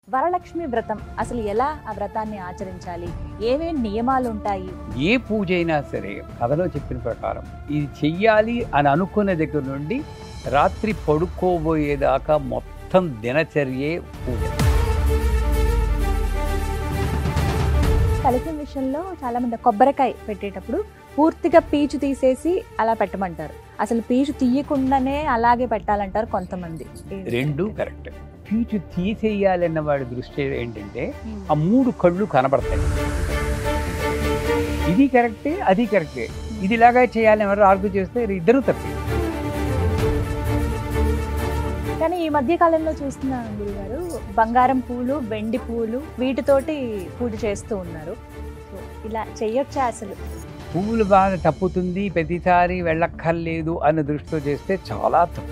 వరలక్ష్మి వ్రతం అసలు ఎలా ఆ వ్రతాన్ని ఆచరించాలి ఏమేం నియమాలు ఉంటాయి ఏ పూజ అయినా సరే కథలో చెప్పిన ప్రకారం ఇది చెయ్యాలి అని అనుకున్న దగ్గర నుండి రాత్రి పడుకోబోయేదాకా మొత్తం దినచర్యే పూజ కలిసిన విషయంలో చాలా మంది కొబ్బరికాయ పెట్టేటప్పుడు పూర్తిగా పీచు తీసేసి అలా పెట్టమంటారు అసలు పీచు తీయకుండానే అలాగే పెట్టాలంటారు కొంతమంది రెండు కరెక్ట్ పీచు తీసేయాలన్న వాడి దృష్టి ఏంటంటే ఉమ్. ఆ మూడు కళ్ళు కనబడతాయి ఇది కరెక్టే అది కరెక్టే ఇది ఇలాగా చేయాలని ఎవరు ఆర్గ్యూ చేస్తే ఇద్దరు తప్పే కానీ ఈ మధ్య కాలంలో చూస్తున్నాను గురుగారు బంగారం పూలు వెండి పూలు వీటితోటి పూజ చేస్తూ ఉన్నారు సో ఇలా చెయ్యొచ్చా అసలు పువ్వులు బాగా తప్పుతుంది ప్రతిసారి వెళ్ళక్కర్లేదు అన్న దృష్టితో చేస్తే చాలా తప్పు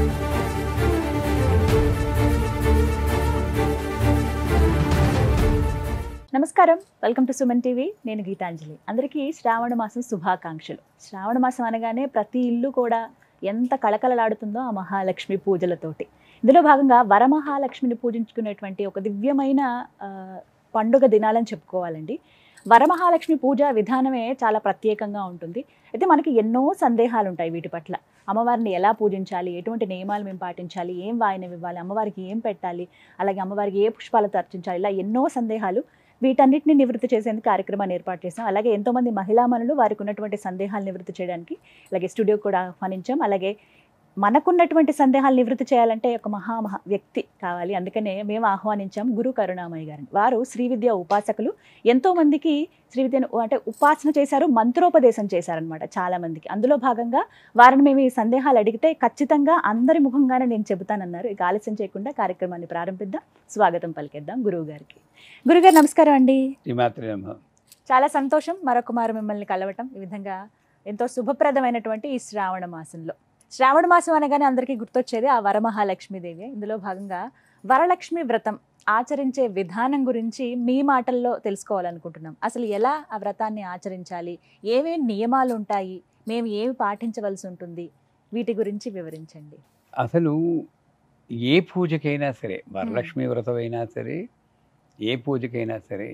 నమస్కారం వెల్కమ్ టు సుమన్ టీవీ నేను గీతాంజలి అందరికీ శ్రావణ మాసం శుభాకాంక్షలు శ్రావణ మాసం అనగానే ప్రతి ఇల్లు కూడా ఎంత కళకళలాడుతుందో ఆ మహాలక్ష్మి పూజలతోటి ఇందులో భాగంగా వరమహాలక్ష్మిని పూజించుకునేటువంటి ఒక దివ్యమైన ఆ, పండుగ దినాలని చెప్పుకోవాలండి వరమహాలక్ష్మి పూజ విధానమే చాలా ప్రత్యేకంగా ఉంటుంది అయితే మనకి ఎన్నో సందేహాలు ఉంటాయి వీటి పట్ల అమ్మవారిని ఎలా పూజించాలి ఎటువంటి నియమాలు మేము పాటించాలి ఏం వాయినం ఇవ్వాలి అమ్మవారికి ఏం పెట్టాలి అలాగే అమ్మవారికి ఏ పుష్పాలతో అర్చించాలి ఇలా ఎన్నో సందేహాలు వీటన్నిటిని నివృత్తి చేసేందుకు కార్యక్రమాన్ని ఏర్పాటు చేసాం అలాగే ఎంతోమంది మహిళామణులు వారికి ఉన్నటువంటి సందేహాలు నివృత్తి చేయడానికి అలాగే స్టూడియో కూడా ఆహ్వానించాం అలాగే మనకున్నటువంటి సందేహాలు నివృత్తి చేయాలంటే ఒక మహామహా వ్యక్తి కావాలి అందుకనే మేము ఆహ్వానించాం గురు కరుణామయ్య గారిని వారు శ్రీ విద్య ఉపాసకులు ఎంతో మందికి శ్రీ విద్యను అంటే ఉపాసన చేశారు మంత్రోపదేశం చేశారనమాట చాలా మందికి అందులో భాగంగా వారిని మేము ఈ సందేహాలు అడిగితే ఖచ్చితంగా అందరి ముఖంగానే నేను చెబుతానన్నారు ఇక ఆలస్యం చేయకుండా కార్యక్రమాన్ని ప్రారంభిద్దాం స్వాగతం పలికేద్దాం గురువు గారికి గురుగారు నమస్కారం అండి శ్రీమాత్రి నమః. చాలా సంతోషం మరొక మారు మిమ్మల్ని కలవటం ఈ విధంగా ఎంతో శుభప్రదమైనటువంటి ఈ శ్రావణ మాసంలో శ్రావణ మాసం అనగానే అందరికీ గుర్తొచ్చేది ఆ వరమహాలక్ష్మీదేవి ఇందులో భాగంగా వరలక్ష్మి వ్రతం ఆచరించే విధానం గురించి మీ మాటల్లో తెలుసుకోవాలనుకుంటున్నాం అసలు ఎలా ఆ వ్రతాన్ని ఆచరించాలి ఏమేమి నియమాలు ఉంటాయి మేము ఏమి పాటించవలసి ఉంటుంది వీటి గురించి వివరించండి అసలు ఏ పూజకైనా సరే వరలక్ష్మి వ్రతం అయినా సరే ఏ పూజకైనా సరే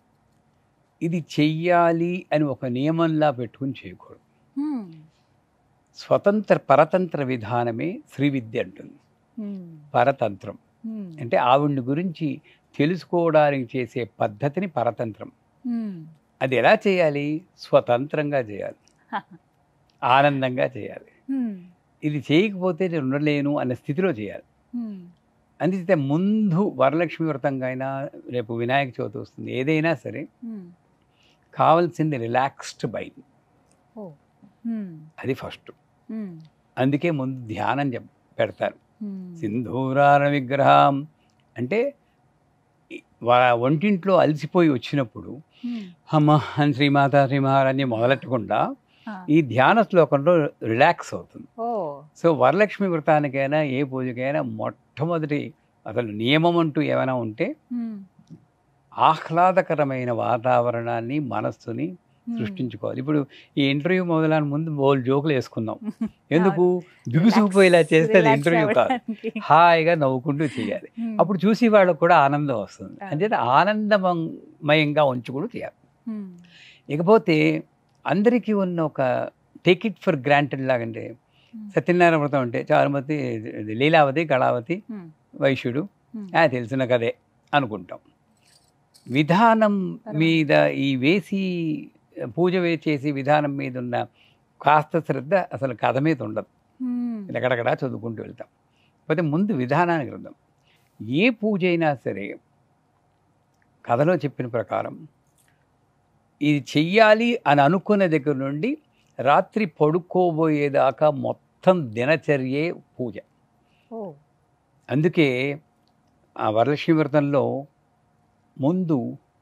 ఇది చెయ్యాలి అని ఒక నియమంలా పెట్టుకుని చేయకూడదు హ్మ్. స్వతంత్ర పరతంత్ర విధానమే శ్రీ విద్య అంటుంది హ్మ్. పరతంత్రం హ్మ్. అంటే ఆవిడ్ని గురించి తెలుసుకోవడానికి చేసే పద్ధతిని పరతంత్రం హ్మ్. అది ఎలా చేయాలి స్వతంత్రంగా చేయాలి ఆనందంగా చేయాలి హ్మ్. ఇది చేయకపోతే నేను ఉండలేను అనే స్థితిలో చేయాలి హ్మ్. అందుకే ముందు వరలక్ష్మి వ్రతంగా అయినా రేపు వినాయక చవితి వస్తుంది ఏదైనా సరే హ్మ్. కావాల్సింది రిలాక్స్డ్ మైండ్ ఓ. హ్మ్. అది ఫస్ట్ హ్మ్. అందుకే ముందు ధ్యానం చెప్ పెడతారు హ్మ్. సింధూరార విగ్రహం అంటే ఈ- వా- వంటింట్లో అలసిపోయి వచ్చినప్పుడు హ్మ్. అమ్మ అని శ్రీమాత శ్రీమహారాన్ని మొదలెట్టకుండా ఆ. ఈ ధ్యాన శ్లోకంలో రిలాక్స్ అవుతుంది ఓ సో వరలక్ష్మి వ్రతానికైనా ఏ పూజకైనా మొట్టమొదటి అసలు నియమం అంటూ ఏమైనా ఉంటే హ్మ్. ఆహ్లాదకరమైన వాతావరణాన్ని మనస్సుని హ్మ్. సృష్టించుకోవాలి ఇప్పుడు ఈ ఇంటర్వ్యూ మొదలైన ముందు బోల్ జోకులు వేసుకుందాం ఎందుకు Relax- బిగుసుకుపోయేలా చేస్తే అది relax ఇంటర్వ్యూ కాదు అవ్వడానికి. హాయిగా నవ్వుకుంటూ చేయాలి హ్మ్. అప్పుడు చూసి వాళ్ళకు కూడా ఆనందం వస్తుంది అవును. అంచేత ఆనందమయంగా ఉంచుకుంటూ చేయాలి హ్మ్. ఇకపోతే అందరికీ ఉన్న ఒక టేక్ ఇట్ ఫర్ గ్రాంటెడ్ లాగంటే హ్మ్. సత్యనారాయణ వ్రతం అంటే చారుమతి ఇది లీలావతి కళావతి హ్మ్. వైశ్యుడు హ్మ్. ఆ, తెలిసిన కదే అనుకుంటాం విధానం మీద ఈ వేసి పూజ వే చేసి విధానం మీద ఉన్న కాస్త శ్రద్ధ అసలు కథ మీద ఉండదు హ్మ్. ఎక్కడెక్కడా చదువుకుంటూ వెళ్తాం కాకపోతే ముందు విధానానికి వెళ్దాం ఏ పూజ అయినా సరే కథలో చెప్పిన ప్రకారం ఇది చెయ్యాలి అని అనుకున్న దగ్గర నుండి రాత్రి పడుకోబోయేదాకా మొత్తం దినచర్యే పూజ ఓ అందుకే ఆ వరలక్ష్మి వ్రతంలో ముందు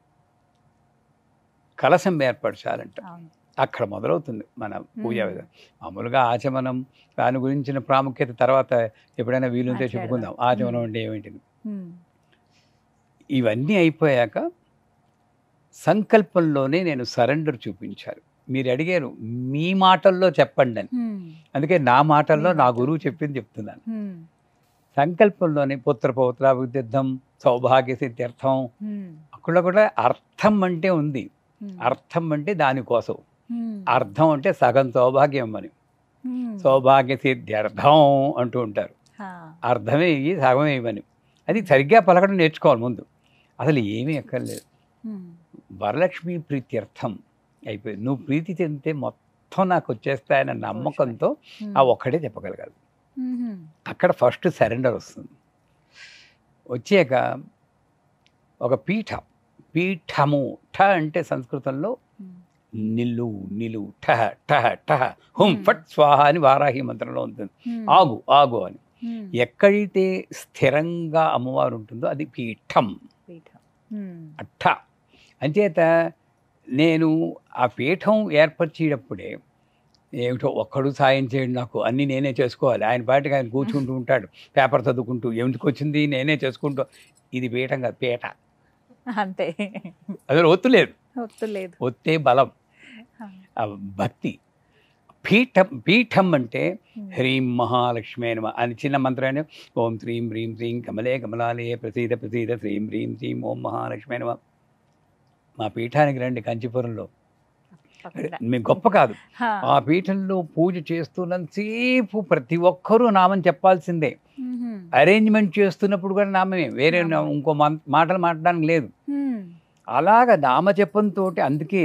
కలశం ఏర్పరచాలంట అవును అక్కడ మొదలవుతుంది మన పూజా మ్మ్. విధానం మామూలుగా ఆచమనం దాని గురించిన ప్రాముఖ్యత తర్వాత ఎప్పుడైనా వీలుంటే మాట్లాడదాం. చెప్పుకుందాం ఆచమనం మ్మ్. అంటే ఏమిటి హ్మ్. ఇవన్నీ అయిపోయాక సంకల్పంలోనే నేను సరెండర్ చూపించాలి మీరు అడిగారు మీ మాటల్లో చెప్పండి అని హ్మ్. అందుకే నా మాటల్లో మీ నా మాటల్లో. గురువు చెప్పింది చెప్తున్నాను హ్మ్. సంకల్పంలోనే పుత్ర పౌత్ర విద్యుద్ధం సౌభాగ్య సిద్ధ్యర్థం ఉమ్, అక్కడ కూడా అర్థం అంటే ఉంది ఉమ్, అర్థం అంటే దానికోసం ఉమ్, అర్థం అంటే సగం సౌభాగ్యం అని ఉమ్, సౌభాగ్య సిద్ధ్యర్థం అంటూ ఉంటారు హా, అర్థమే ఇవి సగమే ఇవని అది సరిగ్గా పలకడం నేర్చుకోవాలి ముందు అసలు ఏమీ ఎక్కర్లేదు ఉమ్, వరలక్ష్మి ప్రీత్యర్థం అయిపోయింది నువ్వు ప్రీతి చెందితే మొత్తం నాకు వచ్చేస్తాయన్న నమ్మకంతో ఉమ్, ఆ ఒక్కడే చెప్పగలగాలి ఉమ్, అక్కడ ఫస్ట్ సరెండర్ వస్తుంది వచ్చాక ఒక పీఠ పీఠము ఠ అంటే సంస్కృతంలో ఉమ్, నిల్లు నిలు ఠ ఠ ఠ హుం Hmm. ఫట్ స్వాహ అని వారాహి మంత్రంలో ఉంటుంది ఉమ్, ఆగు ఆగు అని ఉమ్, ఎక్కడైతే స్థిరంగా అమ్మవారు ఉంటుందో అది పీఠం పీఠం. ఉమ్, అట్ట అంచేత నేను ఆ పీఠం ఏర్పరిచేటప్పుడే ఏమిటో ఒక్కడు సాయం చేయండి నాకు అన్నీ నేనే చేసుకోవాలి ఆయన పాటికి ఆయన కూర్చుంటూ ఉంటాడు పేపర్ చదువుకుంటూ ఎందుకు వచ్చింది నేనే చేసుకుంటూ ఇది పీఠం కాదు పీట అంతే అది ఒత్తు లేదు ఒత్తు లేదు ఒత్తే బలం హా, ఆ భక్తి పీఠం పీఠం అంటే ఉమ్, హ్రీం మహాలక్ష్మే నమ అని చిన్న మంత్రాన్ని ఓం శ్రీం హ్రీం శ్రీం కమలే కమలాలే ప్రసీద ప్రసీద శ్రీం హ్రీం శ్రీం ఓం మహాలక్ష్మే నమ మా పీఠానికి రండి కంచిపురంలో తప్పకుండా. మీకు గొప్ప కాదు హా, ఆ పీఠంలో పూజ చేస్తున్నంతసేపు ప్రతి ఒక్కరూ నామం చెప్పాల్సిందే ఉమ్, అరేంజ్మెంట్ చేస్తున్నప్పుడు కూడా నామమే వేరే నా- నామమే. ఇంకో మం- మాటలు మాట్లాడడానికి లేదు ఉమ్, అలాగ నామజపంతో అందుకే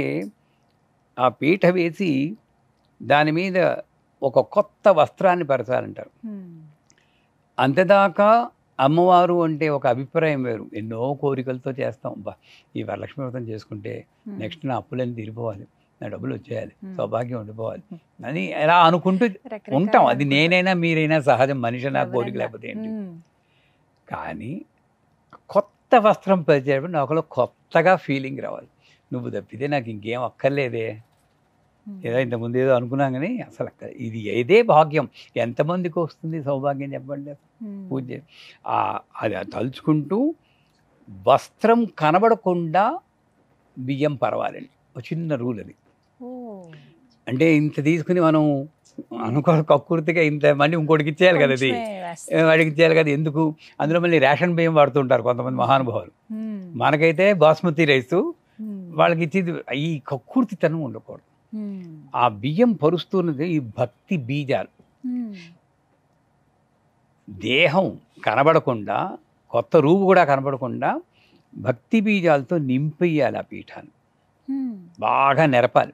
ఆ పీఠ వేసి దాని మీద ఒక కొత్త వస్త్రాన్ని పరచాలంటారు ఉమ్, అంతదాకా అమ్మవారు అంటే ఒక అభిప్రాయం వేరు ఎన్నో కోరికలతో చేస్తాం బా ఈ వరలక్ష్మి వ్రతం చేసుకుంటే ఉమ్, నెక్స్ట్ నా అప్పులన్నీ తీరిపోవాలి నా డబ్బులు వచ్చేయాలి Hmm. సౌభాగ్యం ఉండిపోవాలి అని ఎలా అనుకుంటూ రకరకాల ఉంటాం అది అనుకుంటాం. నేనైనా మీరైనా సహజం మనిషి నా కోరిక ఎవరైనా. లేకపోతే ఏంటి ఉమ్, కానీ కొత్త వస్త్రం పరిచేటప్పుడు నాకులో కొత్తగా ఫీలింగ్ రావాలి నువ్వు తప్పితే నాకు ఇంకేం అక్కర్లేదే ఉమ్, ఏదో ఇంతకుముందు ఏదో అనుకున్నాం కానీ అసలు అక్క- ఇది ఏదే భాగ్యం ఎంతమందికి వస్తుంది సౌభాగ్యం చెప్పండి ఉమ్, పూజ చేసి. ఆ అది తలుచుకుంటూ వస్త్రం కనబడకుండా బియ్యం పరవాలండి ఒక చిన్న రూల్ అది ఓ, అంటే ఇంత తీసుకుని మనం అనుకో కక్కుర్తిగా ఇంత మళ్ళీ ఇంకోటికి ఇచ్చేయాలి కదా అది కొంచెమే వేస్తా. ఏ, వాడికి ఇచ్చేయాలి కదా ఎందుకు అందులో మళ్ళీ రేషన్ బియ్యం వాడుతుంటారు కొంతమంది మహానుభావులు ఉమ్, మనకైతే బాస్మతి రైస్ ఉమ్, వాళ్ళకి ఇచ్చేది ఈ కక్కుర్తితనం ఉండకూడదు ఉమ్, ఆ బియ్యం పరుస్తున్నది ఈ భక్తి బీజాలు ఉమ్, దేహం కనబడకుండా కొత్త రూపు కూడా కనబడకుండా భక్తి బీజాలతో నింపేయాలి ఆ పీఠాన్ని ఉమ్, బాగా నెరపాలి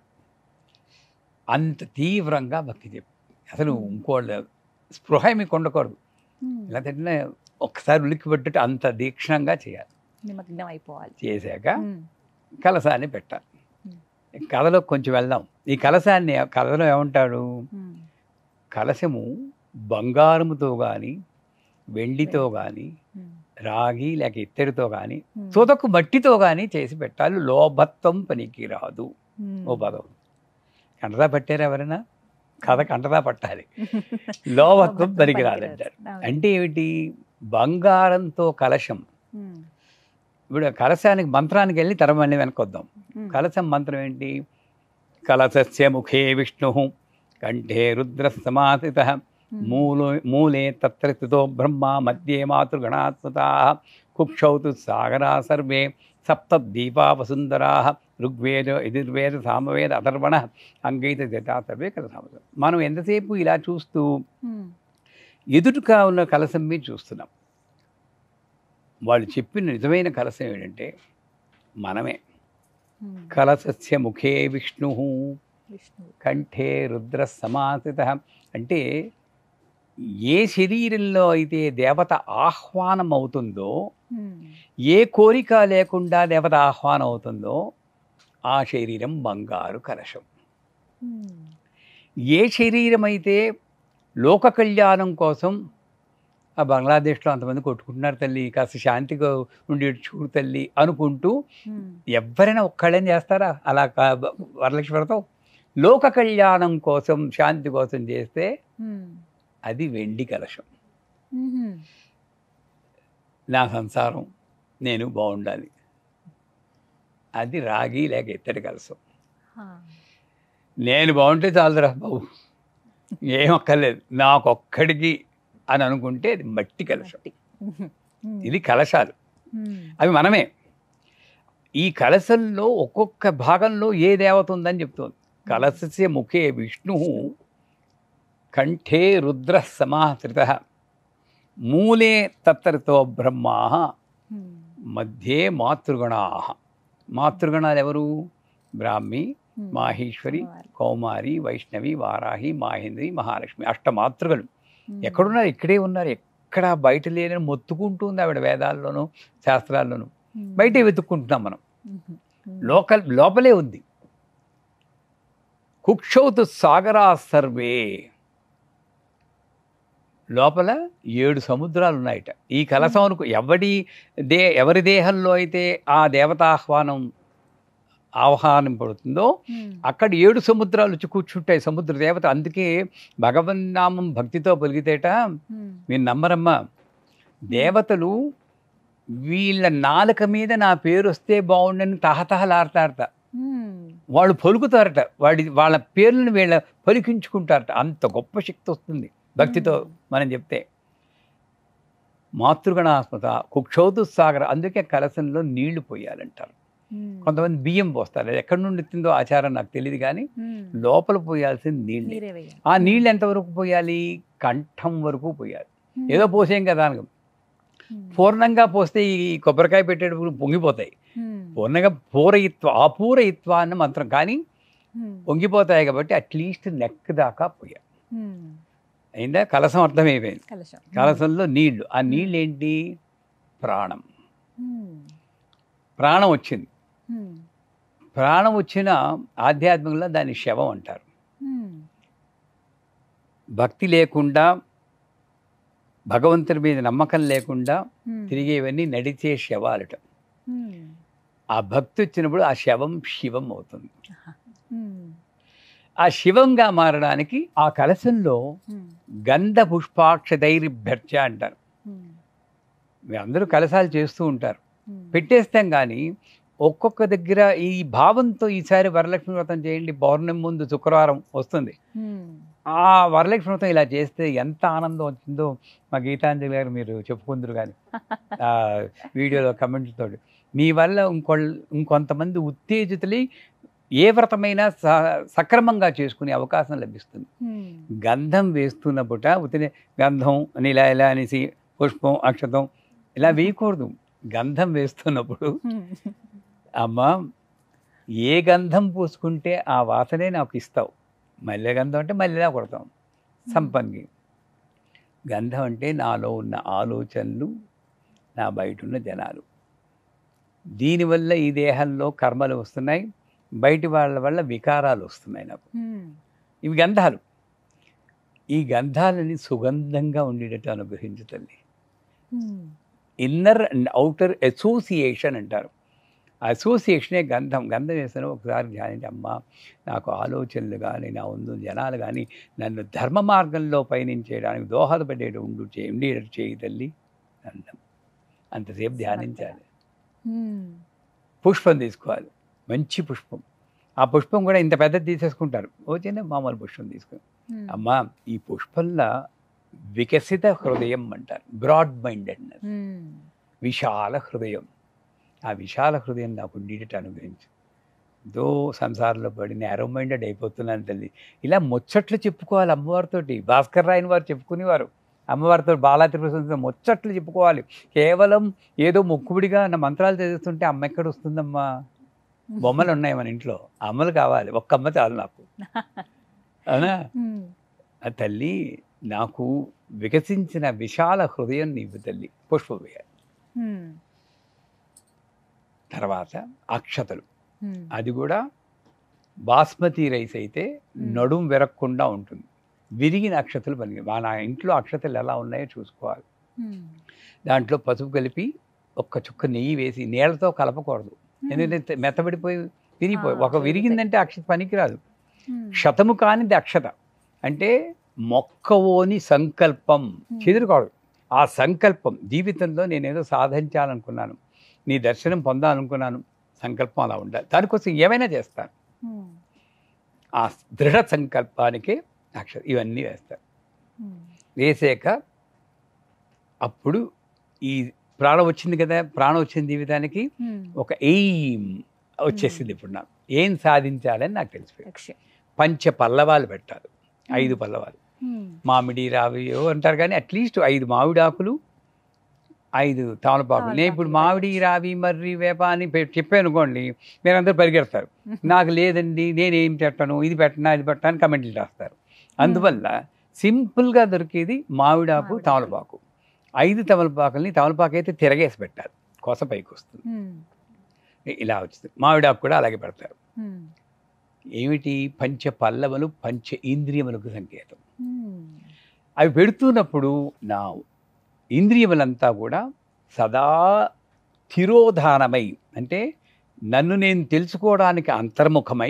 అంత తీవ్రంగా భక్తి చెప్పు అసలు Hmm. ఇంకోళ్ళ స్పృహ మీకు ఉండకూడదు ఉమ్, ఇలా తింటే ఒక్కసారి ఉలిక్కి పెట్టుట అంత దీక్షణంగా చేయాలి నిమగ్నం అయిపోవాలి చేశాక ఉమ్, కలసాన్ని పెట్టాలి Hmm. ఈ కథలో కొంచెం వెళ్దాం ఈ కలసాన్ని కథలో ఏమంటాడు ఉమ్, కలశము బంగారముతో కానీ వెండితో కానీ ఉమ్, రాగి లేక ఇత్తడితో కానీ ఉమ్, తుదకు మట్టితో కానీ చేసి పెట్టాలి లోభత్వం పనికి రాదు ఉమ్. ఓ పదం కంటదా పట్టారు ఎవరైనా కథ కంటదా పట్టాలి లోభత్వం పనికి రాదంటారు అవును. అంటే ఏమిటి బంగారంతో కలశం ఉమ్, ఇప్పుడు కలశానికి మంత్రానికి వెళ్ళి తరం మళ్ళీ వెనకొద్దాం ఉమ్, కలశం మంత్రం ఏంటి కలశస్య ముఖే విష్ణు కంఠే రుద్ర సమాసిత ఉమ్, మూలో మూలే తత్ర స్థితో బ్రహ్మ మధ్యే మాతృగణాత్మతా కుక్షౌ తు సాగరా సర్వే సప్త దీపా వసుంధరా ఋగ్వేద యజుర్వేద సామవేద అథర్వణ అంగైత జటా సర్వే కలసామతం మనం ఎంతసేపు ఇలా చూస్తూ ఉమ్, ఎదురుగా ఉన్న కలసం మీద చూస్తున్నాం వాళ్ళు చెప్పిన నిజమైన కలసం ఏంటంటే మనమే ఉమ్, కలసస్య ముఖే విష్ణు విష్ణువు కంఠే రుద్ర సమాసిత అంటే ఏ శరీరంలో అయితే దేవత ఆహ్వానం అవుతుందో ఉమ్, ఏ కోరిక లేకుండా దేవత ఆహ్వానం అవుతుందో ఆ శరీరం బంగారు కలశం ఉమ్, ఏ శరీరం అయితే లోక కళ్యాణం కోసం ఆ బంగ్లాదేశ్లో అంతమంది కొట్టుకుంటున్నారు తల్లి కాస్త శాంతిగా ఉండి చూడు తల్లి అనుకుంటూ ఉమ్, ఎవరైనా ఒక్కళ్ళని చేస్తారా అలా కా- వరలక్ష్మి వ్రతం లోక కళ్యాణం కోసం శాంతి కోసం చేస్తే ఉమ్, అది వెండి కలశం ఉమ్, నా సంసారం నేను బాగుండాలి అది రాగి లేక ఇత్తడి కలశం ఆ, నేను బాగుంటే చాలురా బాబు ఏం అక్కర్లేదు నాకొక్కడికి అని అనుకుంటే అది మట్టి కలశం మట్టి. మ్మ్. మ్మ్. ఇది కలశాలు మ్మ్. అవి మనమే ఈ కలశంలో ఒక్కొక్క భాగంలో ఏ దేవత ఉందని చెప్తోంది కలశస్య ముఖే విష్ణు కంఠే రుద్ర సమాశ్రిత మూలే తత్తరితో బ్రహ్మా మ్మ్. మధ్యే మాతృగణా మాతృగణాలు ఎవరు బ్రాహ్మి మ్మ్. మాహేశ్వరి అమ్మవారు. కౌమారి వైష్ణవి వారాహి మాహేంద్రి మహాలక్ష్మి అష్టమాతృగలు మ్మ్. ఎక్కడున్నారు ఇక్కడే ఉన్నారు ఎక్కడ బయట లేని మొత్తుకుంటుంది ఆవిడ వేదాల్లోనూ శాస్త్రాల్లోనూ మ్మ్. బయటే వెతుక్కుంటున్నాం మనం మ్మ్. మ్మ్. లోకల్ లోపలే ఉంది కుక్షౌతు సాగరా సర్వే లోపల ఏడు సముద్రాలు ఉన్నాయట ఈ కలసం అనుకో ఎవడి దే ఎవరి దేహంలో అయితే ఆ దేవతాహ్వానం ఆహ్వానింపడుతుందో మ్మ్. అక్కడ ఏడు సముద్రాలు వచ్చి కూర్చుంటాయి సముద్ర దేవత అందుకే భగవన్నామం భక్తితో పలిగితేట మ్మ్. మీరు నమ్మరమ్మా దేవతలు వీళ్ళ నాలుక మీద నా పేరు వస్తే బాగుండని తహతహలాడతారట మ్మ్. వాళ్ళు పలుకుతారట వాడి వాళ్ళ పేర్లను వీళ్ళ పలికించుకుంటారట అంత గొప్ప శక్తి వస్తుంది భక్తితో మనం చెప్తే మాతృగణాస్మత కుక్షోతు సాగర అందుకే కలసంలో నీళ్లు పోయాలంటారు మ్మ్. కొంతమంది బియ్యం పోస్తారు అది ఎక్కడి నుండి తిందో ఆచారం నాకు తెలియదు కానీ మ్మ్. లోపల పోయాల్సిన నీళ్ళు నీరే వేయాలి. ఆ నీళ్ళు ఎంతవరకు పోయాలి కంఠం వరకు పోయాలి మ్మ్. ఏదో పోసేం కదా అనకు మ్మ్. పూర్ణంగా పోస్తే ఈ కొబ్బరికాయ పెట్టేటప్పుడు పొంగిపోతాయి మ్మ్. పూర్ణంగా పూరయిత్వ అపూరయిత్వ అన్న మంత్రం కానీ మ్మ్. పొంగిపోతాయి కాబట్టి అట్లీస్ట్ నెక్ దాకా పోయాలి మ్మ్. అయిందా కలసం అర్థమైపోయింది కలశం కలసంలో నీళ్లు ఆ నీళ్ళు ఏంటి ప్రాణం మ్మ్. ప్రాణం వచ్చింది మ్మ్. ప్రాణం వచ్చిన ఆధ్యాత్మికంలో దాన్ని శవం అంటారు మ్మ్. భక్తి లేకుండా భగవంతుడి మీద నమ్మకం లేకుండా మ్మ్. తిరిగేవన్నీ నడిచే శవాలట మ్మ్. ఆ భక్తి వచ్చినప్పుడు ఆ శవం శివం అవుతుంది మ్మ్. ఆ శివంగా మారడానికి ఆ కలశంలో మ్మ్. గంధ పుష్పాక్ష అంటారు మ్మ్. మీరు అందరూ కలశాలు చేస్తూ ఉంటారు మ్మ్. పెట్టేస్తాం కానీ ఒక్కొక్క దగ్గర ఈ భావంతో ఈసారి వరలక్ష్మి వ్రతం చేయండి పౌర్ణమి ముందు శుక్రవారం వస్తుంది మ్మ్. ఆ వరలక్ష్మి వ్రతం ఇలా చేస్తే ఎంత ఆనందం వచ్చిందో మా గీతాంజలి గారు మీరు చెప్పుకుందరు కానీ ఆ వీడియోలో కమెంట్లతో మీ వల్ల ఇంకొ ఇంకొంతమంది ఉత్తేజితులై ఏ వ్రతమైనా స- సక్రమంగా చేసుకునే అవకాశం లభిస్తుంది మ్మ్. గంధం వేస్తున్నప్పుట ఉతినే గంధం అని ఇలా ఇలా అనేసి పుష్పం అక్షతం ఇలా వేయకూడదు గంధం వేస్తున్నప్పుడు మ్మ్. అమ్మ ఏ గంధం పూసుకుంటే ఆ వాసనే నాకు ఇస్తావు మల్లె గంధం అంటే మల్లెలా కొడతాం సంపంగి గంధం అంటే నాలో ఉన్న ఆలోచనలు నా బయట ఉన్న జనాలు దీనివల్ల ఈ దేహంలో కర్మలు వస్తున్నాయి బయటి వాళ్ళ వల్ల వికారాలు వస్తున్నాయి నాకు మ్మ్. ఇవి గంధాలు ఈ గంధాలని సుగంధంగా ఉండేటట్టు అనుగ్రహించు తల్లి మ్మ్. ఇన్నర్ అండ్ అవుటర్ అసోసియేషన్ అంటారు అసోసియేషనే గంధం గంధం వేసిన ఒకసారి ధ్యానించి అమ్మ నాకు ఆలోచనలు కానీ నా ముందు జనాలు కానీ నన్ను ధర్మ మార్గంలో పయనించేయడానికి దోహదపడేటి ఉండు చే ఉండేటట్టు చేయి తల్లి గంధం అంతసేపు ధ్యానించాలి మ్మ్. పుష్పం తీసుకోవాలి మంచి పుష్పం ఆ పుష్పం కూడా ఇంత పెద్దది తీసేసుకుంటారు ఓ చిన్న మామూలు పుష్పం తీసుకుని మ్మ్. అమ్మా ఈ పుష్పంలో వికసిత హృదయం అంటారు బ్రాడ్ మైండెడ్నెస్ మ్మ్. విశాల హృదయం ఆ విశాల హృదయం నాకు ఉండేటట్టు అనుగ్రహించు దో సంసారంలో పడి నేరో మైండెడ్ అయిపోతున్నాను తల్లి ఇలా ముచ్చట్లు చెప్పుకోవాలి అమ్మవారితోటి భాస్కర్ రాయని వారు చెప్పుకునేవారు అమ్మవారితో బాలా త్రిపుర ముచ్చట్లు చెప్పుకోవాలి కేవలం ఏదో మొక్కుబడిగా నా మంత్రాలు చదువుతుంటే అమ్మ ఎక్కడ వస్తుందమ్మా బొమ్మలు ఉన్నాయి మన ఇంట్లో అమ్మలు కావాలి ఒక్క అమ్మ చాలు నాకు అవునా మ్మ్. ఆ తల్లి నాకు వికసించిన విశాల హృదయం నీవు తల్లి పుష్ప వేయాలి మ్మ్. తర్వాత అక్షతలు మ్మ్. అది కూడా బాస్మతి రైస్ అయితే నడుం విరక్కుండా ఉంటుంది విరిగిన అక్షతలు పని మన ఇంట్లో అక్షతలు ఎలా ఉన్నాయో చూసుకోవాలి మ్మ్. దాంట్లో పసుపు కలిపి ఒక్క చుక్క నెయ్యి వేసి నీళ్ళతో కలపకూడదు ఎందుకంటే మెత్తబడిపోయి విరిగిపోయి ఆ, ఒక విరిగిందంటే అక్షత పనికిరాదు మ్మ్. క్షతము కానిది అక్షత అంటే మొక్కవోని సంకల్పం చెదురుకోడు ఆ సంకల్పం జీవితంలో నేనేదో సాధించాలనుకున్నాను నీ దర్శనం పొందాలనుకున్నాను సంకల్పం అలా ఉండాలి దానికోసం ఏమైనా చేస్తాను మ్మ్. ఆ దృఢ సంకల్పానికి అక్షర ఇవన్నీ వేస్తారు మ్మ్. వేసాక అప్పుడు ఈ ప్రాణం వచ్చింది కదా ప్రాణం వచ్చిన జీవితానికి ఉమ్. ఒక ఎయిమ్ వచ్చేసింది ఇప్పుడు నాకు ఏం సాధించాలని నాకు తెలిసిపోయింది లక్ష్యం పంచ పల్లవాలు పెట్టాలి ఐదు పల్లవాలు ఉమ్. మామిడి రావియో అంటారు కానీ అట్లీస్ట్ ఐదు మామిడి ఆకులు ఐదు తమలపాకులు నేను ఇప్పుడు తమలపాకులు మామిడి రావి మర్రి వేప అని పె- చెప్పాను అనుకోండి మీరందరూ పరిగెడతారు నాకు లేదండి నేనేం పెట్టను ఇది పెట్టనా ఇది పెట్టనా అని కమెంట్లు రాస్తారు అందువల్ల సింపుల్గా దొరికేది మామిడాకు మామిడాకు. తమలపాకు ఐదు తమలపాకుల్ని తమలపాకు అయితే తిరగేసి పెట్టాలి కొస పైకి వస్తుంది ఉమ్. ఇలా వచ్చింది మామిడాకు కూడా అలాగే పెడతారు ఉమ్. ఏమిటి పంచ పల్లవలు పంచ ఇంద్రియములకు సంకేతం ఉమ్. అవి పెడుతున్నప్పుడు నా ఇంద్రియములంతా కూడా సదా తిరోధానమై అంటే నన్ను నేను తెలుసుకోవడానికి అంతర్ముఖమై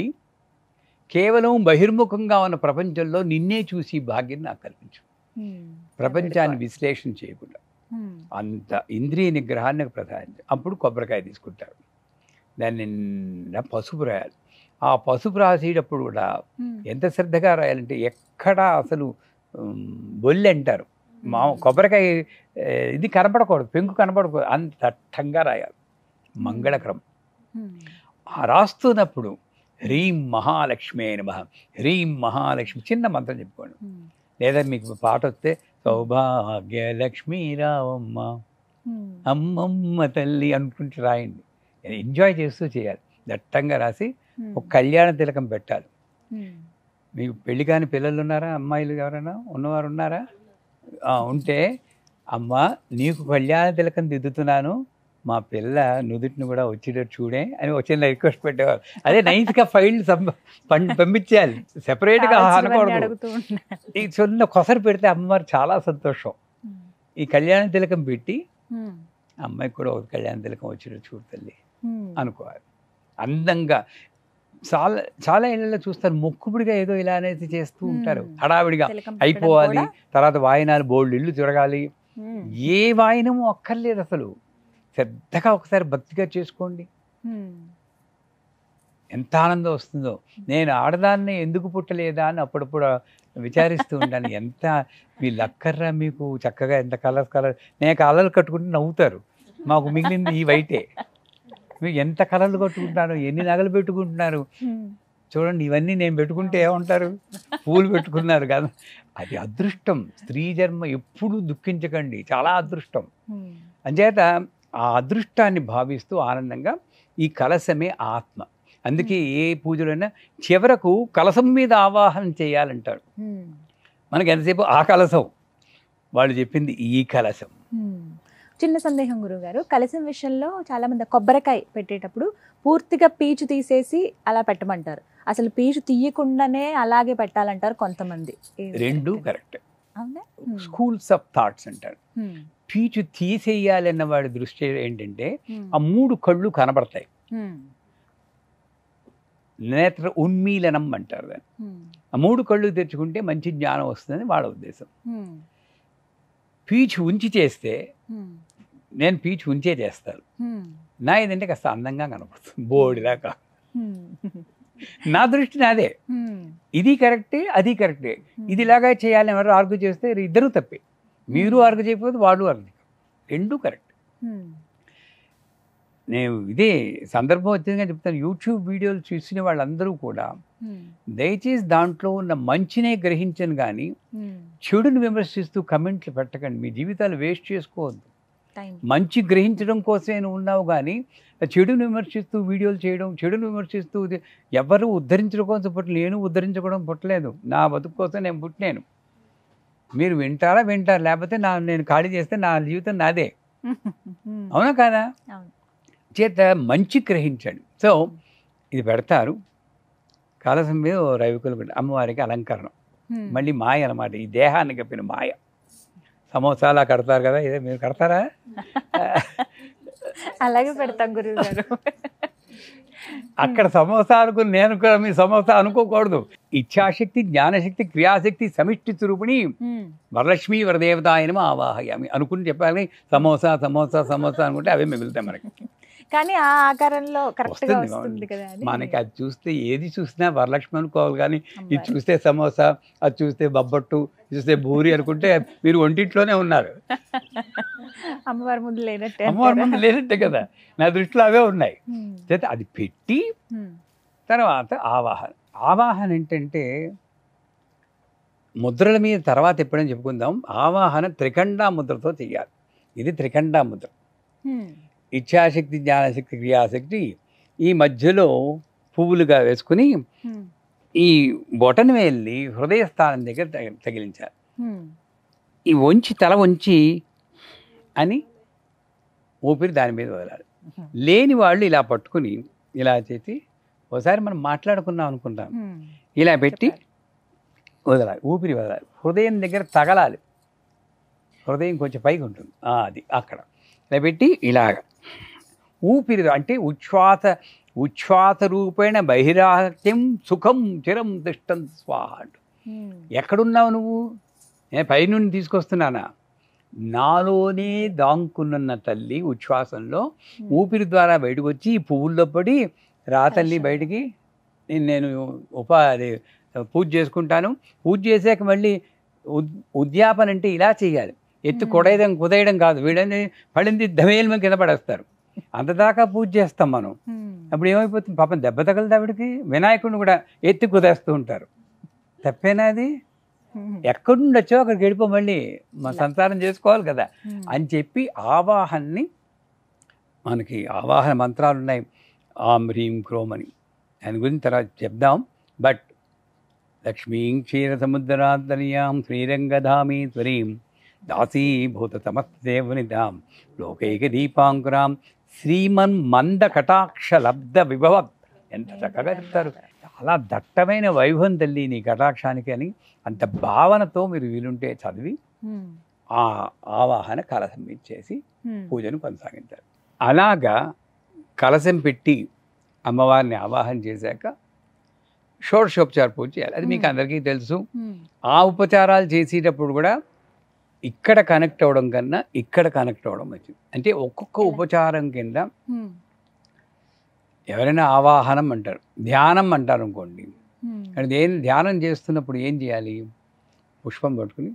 కేవలం బహిర్ముఖంగా ఉన్న ప్రపంచంలో నిన్నే చూసి భాగ్యం నాకు కల్పించు ఉమ్. ప్రపంచాన్ని విశ్లేషణ చేయకుండా ఉమ్. అంత ఇంద్రియ నిగ్రహాన్ని ప్రధానం అప్పుడు కొబ్బరికాయ తీసుకుంటారు దాన్ని నిండా పసుపు రాయాలి ఆ పసుపు రాసేటప్పుడు కూడా ఉమ్. ఎంత శ్రద్ధగా రాయాలంటే ఎక్కడ అసలు ఉమ్, బొల్లి అంటారు మా కొబ్బరికాయ ఏ, ఇది కనపడకూడదు పెంకు కనపడకూడదు అంత దట్టంగా రాయాలి మంగళకరం ఉమ్. ఆ రాస్తున్నప్పుడు హ్రీం మహాలక్ష్మి నమ హ్రీం మహాలక్ష్మి చిన్న మంత్రం చెప్పుకోండి ఉమ్. లేదా మీకు పాట వస్తే సౌభాగ్య లక్ష్మీ రావమ్మ ఉమ్. అమ్మమ్మ తల్లి అనుకుంటూ రాయండి ఎంజాయ్ చేస్తూ చేయాలి దట్టంగా రాసి ఉమ్. ఒక కళ్యాణ తిలకం పెట్టాలి ఉమ్. మీకు పెళ్లి కాని పిల్లలు ఉన్నారా అమ్మాయిలు ఎవరైనా ఉన్నవారు ఉన్నారా ఆ, ఉంటే అమ్మ నీకు కళ్యాణ తిలకం దిద్దుతున్నాను మా పిల్ల నుదుటిని కూడా వచ్చేటట్టు చూడే అని వచ్చిన రిక్వెస్ట్ పెట్టేవారు అదే నైన్త్గా ఫైల్ పంపించేయాలి సెపరేట్గా కావాల్సినవన్నీ అనకూడదు అడుగుతూ ఉంటారు. ఈ చిన్న కొసరు పెడితే అమ్మవారు చాలా సంతోషం ఉమ్. ఈ కళ్యాణ తిలకం పెట్టి ఉమ్. అమ్మాయికి కూడా ఒక కళ్యాణ తిలకం వచ్చేటట్టు చూడు తల్లి ఉమ్. అనుకోవాలి అందంగా చాలా చాలా ఇళ్ళలో చూస్తారు మొక్కుబడిగా ఏదో ఇలా అనేది చేస్తూ ఉంటారు Hmm. హడావిడిగా తిలకం పెట్టడం అయిపోవాలి కూడా, తర్వాత వాయినాలు బోల్డ్ ఇల్లు తిరగాలి ఉమ్. ఏ వాయినము అక్కర్లేదు అసలు శ్రద్ధగా ఒకసారి భక్తిగా చేసుకోండి ఉమ్. ఎంత ఆనందం వస్తుందో నేను ఆడదాన్ని ఎందుకు పుట్టలేదా అని అప్పుడప్పుడు విచారిస్తూ ఉంటాను ఎంత మీ లక్కర్రా మీకు చక్కగా ఎంత కలర్స్ కలర్ నేను కలర్లు కట్టుకుంటే నవ్వుతారు మాకు మిగిలింది ఈ వైటే మీరు ఎంత కలర్లు కట్టుకుంటున్నారు ఎన్ని నగలు పెట్టుకుంటున్నారు ఉమ్. చూడండి ఇవన్నీ నేను పెట్టుకుంటే ఏమంటారు పూలు పెట్టుకున్నారు కదా అది అదృష్టం స్త్రీ జన్మ ఎప్పుడు దుఃఖించకండి చాలా అదృష్టం ఉమ్. అంచేత ఆ అదృష్టాన్ని భావిస్తూ ఆనందంగా ఈ కలశమే ఆత్మ అందుకే ఏ పూజలైనా చివరకు కలశం మీద ఆవాహన చేయాలంటారు ఉమ్. మనకి ఎంతసేపు ఆ కలశం వాళ్ళు చెప్పింది ఈ కలశం ఉమ్. చిన్న సందేహం గురుగారు కలశం విషయంలో చాలా మంది కొబ్బరికాయ పెట్టేటప్పుడు పూర్తిగా పీచు తీసేసి అలా పెట్టమంటారు అసలు పీచు తీయకుండానే అలాగే పెట్టాలంటారు కొంతమంది ఏది రెండు correct? కరెక్ట్ అవునా ఉమ్. స్కూల్స్ ఆఫ్ థాట్స్ అంటారు ఉమ్. పీచు తీసేయాలన్న వాడి దృష్టి ఏంటంటే ఉమ్. ఆ మూడు కళ్ళు కనబడతాయి ఉమ్. నేత్ర ఉన్మీలనం అంటారు దాన్ని ఉమ్. ఆ మూడు కళ్ళు తెచ్చుకుంటే మంచి జ్ఞానం వస్తుందని వాళ్ళ ఉద్దేశం ఉమ్. పీచు ఉంచి చేస్తే ఉమ్. నేను పీచు ఉంచే చేస్తాను ఉమ్. నా ఏదంటే కాస్త అందంగా కనపడుతుంది బోడిదాకా ఉమ్. నా దృష్టి నాదే ఉమ్. ఇది కరెక్టే అది కరెక్టే ఇది ఇలాగా చేయాలని ఎవరు ఆర్గ్యూ చేస్తే ఇద్దరు తప్పే మీరు ఆర్గ్యూ చేయకపోతే వాళ్ళు ఆర్గ్యూ రెండు కరెక్ట్ ఉమ్. నేను ఇదే సందర్భం వచ్చిందిగా చెప్తాను యూట్యూబ్ వీడియోలు చూసిన వాళ్ళందరూ కూడా ఉమ్. దయచేసి దాంట్లో ఉన్న మంచినే గ్రహించను కానీ ఉమ్. చెడుని విమర్శిస్తూ కమెంట్లు పెట్టకండి మీ జీవితాలు వేస్ట్ చేసుకోవద్దు టైం మంచి గ్రహించడం కోసమే నువ్వు ఉన్నావు కానీ చెడుని విమర్శిస్తూ వీడియోలు చేయడం చెడుని విమర్శిస్తూ ఇది ఎవరు ఉద్ధరించడం కోసం పుట్టలేదు నేను ఉద్ధరించుకోవడం పుట్టలేదు నా బతుకు కోసం నేను పుట్టినాను మీరు వింటారా వింటారు లేకపోతే నా నేను ఖాళీ చేస్తే నా జీవితం నాదే ఉమ్. అవునా కాదా అవును. చేత మంచి గ్రహించండి సో ఇది పెడతారు కలసం మీద ఓ రవికులు పెట్టి అమ్మవారికి అలంకరణ ఉమ్. మళ్ళీ మాయ అన్నమాట ఈ దేహాన్ని కప్పిన మాయ సమోసాలా కడతారు కదా ఇదే మీరు కడతారా అలాగే పెడతాం గురువు గారు అక్కడ సమోసా అనుకుని నేను కూడా మీ సమోసా అనుకోకూడదు ఇచ్ఛాశక్తి జ్ఞానశక్తి క్రియాశక్తి సమిష్టి స్వరూపిణి వరలక్ష్మీ వరదేవతాయనమ ఆవాహయామి అనుకుని చెప్పాలి సమోసా సమోసా సమోసా అనుకుంటే అవే మిగులుతాయి మనకి కానీ ఆ ఆకారంలో కరెక్ట్ గా వస్తుంది వస్తుంది కదా అని మనకి అది చూస్తే ఏది చూసినా వరలక్ష్మి అనుకోవాలి కానీ ఇది అమ్మవారు. చూస్తే సమోసా అది చూస్తే బొబ్బట్టు ఇది చూస్తే బూరి అనుకుంటే మీరు ఒంటింట్లోనే ఉన్నారు అమ్మవారి ముందు లేనట్టే అమ్మవారి ముందు అంటారా? లేనట్టే కదా నా దృష్టిలో అవే ఉన్నాయి ఉమ్, చేత అది పెట్టి ఉమ్, తర్వాత ఆవాహన ఆవాహన ఏంటంటే ముద్రల మీద తర్వాత ఎప్పుడైనా చెప్పుకుందాం ఆవాహన త్రికండా ముద్రతో చేయాలి ఇది త్రికండా ముద్ర ఉమ్, ఇచ్ఛాశక్తి జ్ఞానశక్తి క్రియాశక్తి ఈ మధ్యలో పువ్వులుగా వేసుకుని ఉమ్, ఈ బొటన వెళ్ళి హృదయ స్థానం దగ్గర తగి- తగిలించాలి ఉమ్, ఈ వంచి తల వంచి అని ఊపిరి దాని మీద వదలాలి ఉమ్, లేని వాళ్ళు ఇలా పట్టుకుని ఇలా చేసి ఒకసారి మనం మాట్లాడుకున్నాం అనుకుంటాం ఉమ్. ఇలా పెట్టి చెప్పారు. వదలాలి ఊపిరి వదలాలి హృదయం దగ్గర తగలాలి హృదయం కొంచెం పైకి ఉంటుంది ఆ, అది అక్కడ ఇలా పెట్టి ఇలాగ ఊపిరి అంటే ఉచ్ఛ్వాస ఉచ్ఛ్వాస రూపేణ బహిరాహత్యం సుఖం చిరం తిష్టం స్వాహ అంటూ. ఉమ్, ఎక్కడున్నావు నువ్వు నేను పైనుండి తీసుకొస్తున్నానా నాలోనే దాంకున్న తల్లి ఉచ్ఛ్వాసంలో ఉమ్. ఊపిరి ద్వారా బయటకు వచ్చి ఈ పువ్వుల్లో పడి రా తల్లి అచ్చా. బయటికి నేను నేను ఉపా అది పూజ చేసుకుంటాను పూజ చేశాక మళ్ళీ ఉద్- ఉద్యాపన అంటే ఇలా చేయాలి ఎత్తు మ్మ్. కొడేయడం కుదేయడం కాదు వీళ్ళని పడింది ధమేలు మీద కింద పడేస్తారు అంతదాకా పూజ చేస్తాం మనం ఉమ్, అప్పుడు ఏమైపోతుంది పాపం దెబ్బ తగలదు ఆవిడకి వినాయకుడిని కూడా ఎత్తి కుదేస్తూ ఉంటారు తప్పేనా అది ఉమ్, ఎక్కడి నుండి వచ్చో అక్కడికి వెళ్ళిపో మళ్ళీ మన సంసారం చేసుకోవాలి కదా ఉమ్, అని చెప్పి ఆవాహన్ని మనకి ఆవాహన మంత్రాలు ఉన్నాయి ఆం హ్రీం క్రోమ్ అని దాని గురించి తర్వాత చెప్దాం బట్ లక్ష్మీం క్షీరసముద్రాంతర్యాం శ్రీరంగధామేశ్వరీం దాసీభూత సమస్తదేవనితాం లోకైక దీపాంకురాం శ్రీమన్ మంద కటాక్ష లబ్ధ విభవ ఎంత చక్కగా చెప్తారు చాలా దట్టమైన వైభవం తల్లి నీ కటాక్షానికి అని అంత భావనతో మీరు వీలుంటే చదివి ఉమ్, ఆ ఆవాహన కలశం ఇచ్చేసి ఉమ్, పూజను కొనసాగించారు అలాగా కలశం పెట్టి అమ్మవారిని ఆవాహన చేశాక షోడశోపచార పూజ చేయాలి అది మీకు Hmm. అందరికీ తెలుసు ఉమ్, ఆ ఉపచారాలు చేసేటప్పుడు కూడా ఇక్కడ కనెక్ట్ అవ్వడం కన్నా ఇక్కడ కనెక్ట్ అవ్వడం మంచిది అంటే ఒక్కొక్క ఎలా? ఉపచారం కింద ఉమ్, ఎవరైనా ఆవాహనం అంటారు ధ్యానం అంటారు అనుకోండి ఉమ్, అంటే దేని ధ్యానం చేస్తున్నప్పుడు ఏం చేయాలి పుష్పం పట్టుకుని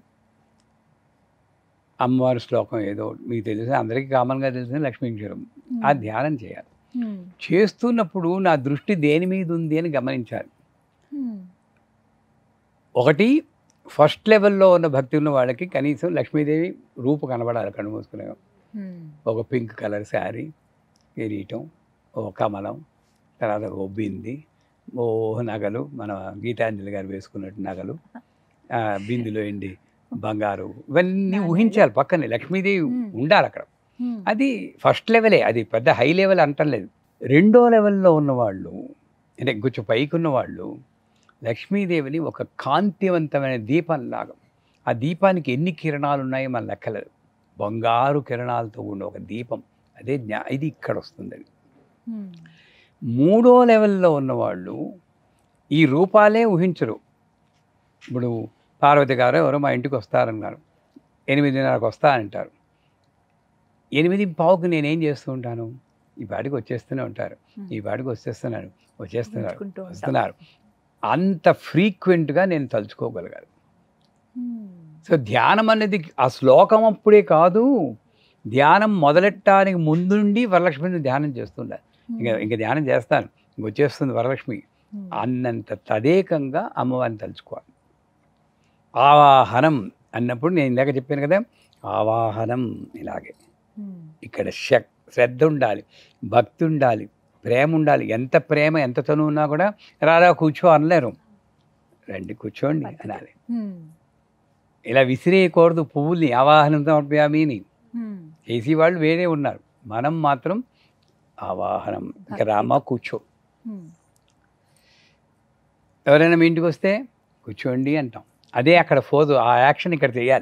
అమ్మవారి శ్లోకం ఏదో ఒకటి. మీకు తెలిసిన అందరికీ కామన్గా తెలిసిన లక్ష్మీక్షరం ఆ ధ్యానం చేయాలి ఉమ్, చేస్తున్నప్పుడు నా దృష్టి దేని మీద ఉంది అని గమనించాలి ఉమ్, ఒకటి ఫస్ట్ లెవెల్లో ఉన్న భక్తి ఉన్న వాళ్ళకి కనీసం లక్ష్మీదేవి రూపు కనబడాలి కళ్ళు మూసుకునే ఉమ్, ఒక పింక్ కలర్ శారీ కిరీటం ఓ కమలం తర్వాత ఓ బింది ఓ నగలు మన గీతాంజలి గారు వేసుకున్నట్టు నగలు ఆ, బిందులో ఎండి బంగారు ఇవన్నీ నాణేలు. ఊహించాలి పక్కనే లక్ష్మీదేవి ఉమ్. ఉండాలి అక్కడ ఉమ్, అది ఫస్ట్ లెవెలే అది పెద్ద హై లెవెల్ అంటలేదు రెండో లెవెల్లో ఉన్నవాళ్ళు అంటే కొంచెం పైకి ఉన్నవాళ్ళు లక్ష్మీదేవిని ఒక కాంతివంతమైన దీపంలాగా ఆ దీపానికి ఎన్ని కిరణాలు ఉన్నాయో మన లెక్కలేదు బంగారు కిరణాలతో ఉన్న ఒక దీపం అదే జ్ఞా ఇది ఇక్కడ వస్తుంది అది ఉమ్, మూడో లెవెల్లో ఉన్నవాళ్ళు ఈ రూపాలే ఊహించరు ఇప్పుడు పార్వతి గారు ఎవరో మా ఇంటికి వస్తారన్నారు ఎనిమిదిన్నరకు వస్తానంటారు ఎనిమిది పావుకి నేనేం చేస్తూ ఉంటాను ఈ పాటికి వచ్చేస్తూనే ఉంటారు ఉమ్. ఈ పాటికి వచ్చేస్తున్నారు వచ్చేస్తున్నారు ఊహించుకుంటూ ఉంటాం. వస్తున్నారు అంత ఫ్రీక్వెంట్గా నేను తలుచుకోగలిగాను ఉమ్, సో ధ్యానం అనేది ఆ శ్లోకం అప్పుడే కాదు ధ్యానం మొదలెట్టడానికి ముందుండి వరలక్ష్మిని ధ్యానం చేస్తుండాలి ఇంకా ఇంకా ధ్యానం చేస్తాను ఇంక వచ్చేస్తుంది వరలక్ష్మి ఉమ్, అన్నంత తదేకంగా అమ్మవారిని తలుచుకోవాలి ఆవాహనం అన్నప్పుడు నేను ఇందాక చెప్పాను కదా ఆవాహనం ఇలాగే ఉమ్, ఇక్కడ శక్ శ్రద్ధ ఉండాలి భక్తి ఉండాలి ప్రేమ ఉండాలి ఎంత ప్రేమ ఎంత తను ఉన్నా కూడా రారా కూర్చో అనలేరు రండి కూర్చోండి పద్ధతి. అనాలి ఉమ్, ఇలా విసిరేయకూడదు పువ్వుల్ని ఆవాహనం సమర్పయామిని ఉమ్, చేసి వాళ్ళు వేరే ఉన్నారు మనం మాత్రం ఆవాహనం ఇక భక్తి. రామా కూర్చో ఉమ్, ఎవరైనా మీ ఇంటికి వస్తే కూర్చోండి అంటాం అదే అక్కడ ఫోదు ఆ యాక్షన్ ఇక్కడ చేయాలి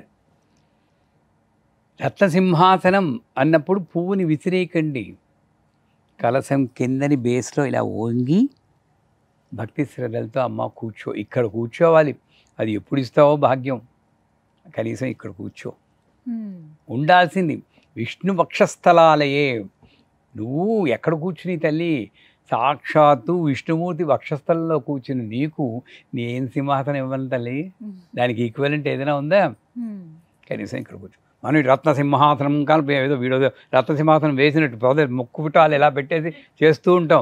రత్నసింహాసనం అన్నప్పుడు పువ్వుని విసిరేయకండి కలసం కిందని బేస్లో ఇలా వంగి భక్తి శ్రద్ధలతో అమ్మ కూర్చో ఇక్కడ కూర్చోవాలి అది ఎప్పుడు ఇస్తావో భాగ్యం కనీసం ఇక్కడ కూర్చో ఉమ్, ఉండాల్సింది విష్ణు వక్షస్థలాలయే నువ్వు ఎక్కడ కూర్చుని తల్లి సాక్షాత్తు విష్ణుమూర్తి వక్షస్థలంలో కూర్చుని నీకు నేను సింహాసనం ఇవ్వను తల్లి ఉమ్, దానికి ఈక్వలెంట్ ఏదైనా ఉందా ఉమ్, కనీసం ఇక్కడ కూర్చో మనం ఈ రత్నసింహాసనం కానీ ఏదో వీడో రత్నసింహాసనం వేసినట్టు పోతే ముక్కు పుటాలు ఎలా పెట్టేసి చేస్తూ ఉంటాం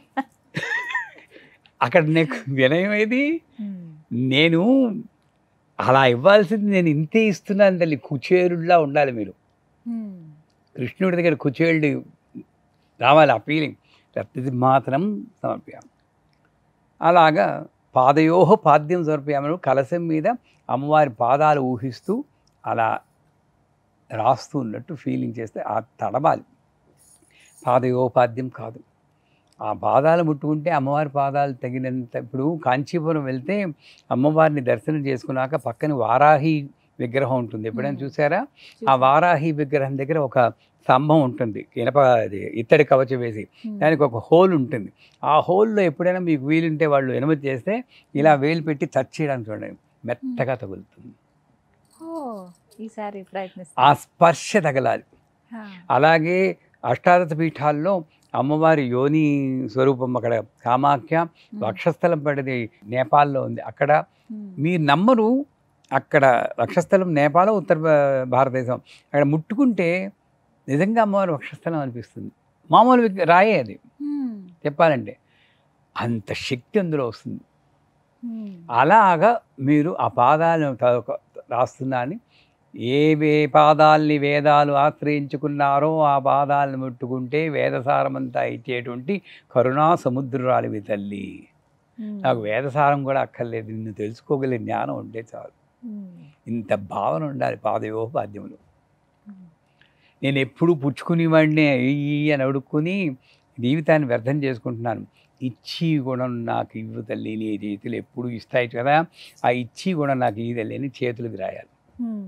అక్కడ నీకు వినయం ఏది ఉమ్. నేను అలా ఇవ్వాల్సింది నేను ఇంతే ఇస్తున్నాను తల్లి కుచేరుల్లా ఉండాలి మీరు ఉమ్. కృష్ణుడి దగ్గర కుచేళ్ళు రావాలి ఆ ఫీలింగ్ రత్నసింహాసనం సమర్పయాం అలాగా పాదయోహ పాద్యం సమర్పయామని కలశం మీద అమ్మవారి పాదాలు ఊహిస్తూ అలా రాస్తూ ఉన్నట్టు ఫీలింగ్ చేస్తే ఆ తడబాలి పాదయోపాద్యం కాదు ఆ పాదాలు ముట్టుకుంటే అమ్మవారి పాదాలు తగినంత ఇప్పుడు కాంచీపురం వెళ్తే అమ్మవారిని దర్శనం చేసుకున్నాక పక్కన వారాహి విగ్రహం ఉంటుంది ఎప్పుడైనా మ్మ్. చూసారా ఆ వారాహి విగ్రహం దగ్గర ఒక స్తంభం ఉంటుంది ఇనప అది ఇత్తడి కవచం వేసి ఉమ్. దానికి ఒక హోల్ ఉంటుంది ఆ హోల్లో ఎప్పుడైనా మీకు వీలుంటే వాళ్ళు అనుమతి చేస్తే ఇలా వేలు పెట్టి టచ్ చేయడానికి చూడండి మెత్తగా తగులుతుంది ఓ ఈసారి ప్రయత్నిస్తా ఆ స్పర్శ తగలాలి ఆ. అలాగే అష్టాదశ పీఠాల్లో అమ్మవారి యోని స్వరూపం అక్కడ కామాఖ్య ఉమ్. వక్షస్థలం పడిది నేపాల్లో ఉంది అక్కడ ఉమ్. మీరు నమ్మరు అక్కడ వక్షస్థలం నేపాల్ ఉత్తర భా- భారతదేశం అక్కడ ముట్టుకుంటే నిజంగా అమ్మవారి వక్షస్థలం అనిపిస్తుంది మామూలు విగ్- రాయే అది ఉమ్. చెప్పాలంటే అంత శక్తి అందులో వస్తుంది ఉమ్. అలాగా మీరు ఆ పాదాలను త- రాస్తున్నారని ఏ వే పాదాల్ని వేదాలు ఆశ్రయించుకున్నారో ఆ పాదాలను ముట్టుకుంటే వేదసారమంతా ఇచ్చేటువంటి కరుణా సముద్రాలివి తల్లి ఉమ్. నాకు వేదసారం కూడా అక్కర్లేదు నిన్ను తెలుసుకోగలిగే జ్ఞానం ఉంటే చాలు ఉమ్. ఇంత భావన ఉండాలి పాదయోపాద్యములు ఉమ్. నేను ఎప్పుడు పుచ్చుకునేవాడిని ఈ అని అడుక్కుని జీవితాన్ని వ్యర్థం చేసుకుంటున్నాను ఇచ్చి గుణం నాకు ఇవ్వు తల్లి నీ చేతులు ఎప్పుడు ఇస్తాయి కదా ఆ ఇచ్చి గుణం నాకు ఈ తల్లి అని చేతులకు రాయాలి ఉమ్.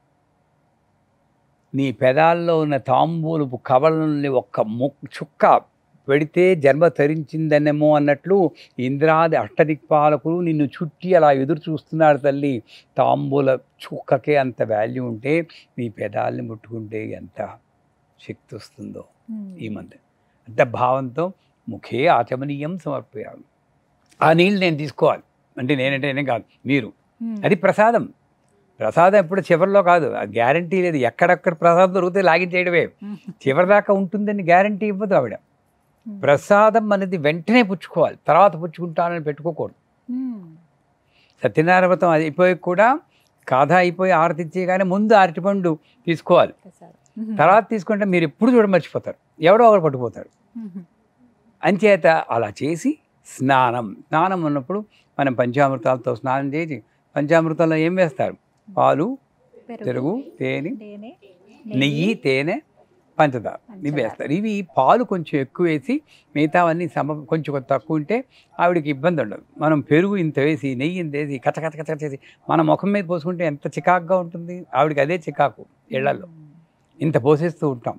నీ పెదాల్లో ఉన్న తాంబూలపు కవలని ఒక్క ముక్ చుక్క పెడితే జన్మ తరించిందనేమో అన్నట్లు ఇంద్రాది అష్టదిక్పాలకులు నిన్ను చుట్టి అలా ఎదురు చూస్తున్నారు తల్లి తాంబూల చుక్కకే అంత వాల్యూ ఉంటే నీ పెదాల్ని ముట్టుకుంటే ఎంత శక్తి వస్తుందో ఉమ్. ఈ మంది అంత భావంతో ముఖే ఆచమనీయం సమర్పయాలి ఆ నీళ్ళు నేను తీసుకోవాలి అంటే నేనంటే నేనే కాదు మీరు ఉమ్. అది ప్రసాదం ప్రసాదం ఎప్పుడు చివరిలో కాదు అది గ్యారంటీ లేదు ఎక్కడెక్కడ ప్రసాదం దొరికితే లాగించేయడమే ఉమ్. చివరిదాకా ఉంటుందని గ్యారంటీ ఇవ్వదు ఆవిడ ఉమ్. ప్రసాదం అనేది వెంటనే పుచ్చుకోవాలి తర్వాత పుచ్చుకుంటానని పెట్టుకోకూడదు ఉమ్. సత్యనారాయణ వ్రతం అయిపోయి కూడా కథ అయిపోయి ఆరతి ఇచ్చేయగానే ముందు అరటిపండు తీసుకోవాలి ప్రసాదం. ఉమ్. తర్వాత తీసుకుంటే మీరు ఎప్పుడు చూడ మర్చిపోతారు ఎవడో ఒకరు పట్టుకుపోతారు ఉమ్. అంచేత అలా చేసి స్నానం స్నానం ఉన్నప్పుడు మనం పంచామృతాలతో స్నానం చేసి పంచామృతాల్లో ఏం వేస్తారు పాలు పెరుగు తేనె తేనె, నెయ్యి తేనె పంచదార ఇవి పంచదార. వేస్తారు ఇవి పాలు కొంచెం ఎక్కువ వేసి మిగతావన్నీ సమ కొంచెం కొంచెం తక్కువ ఉంటే ఆవిడకి ఇబ్బంది ఉండదు మనం పెరుగు ఇంత వేసి నెయ్యి ఇంత వేసి కచ్చ కచ్చ కచ్చ చేసి మన ముఖం మీద పోసుకుంటే ఎంత చికాకుగా ఉంటుంది ఆవిడకి అదే చికాకు ఇళ్లలో ఉమ్. ఇంత పోసేస్తూ ఉంటాం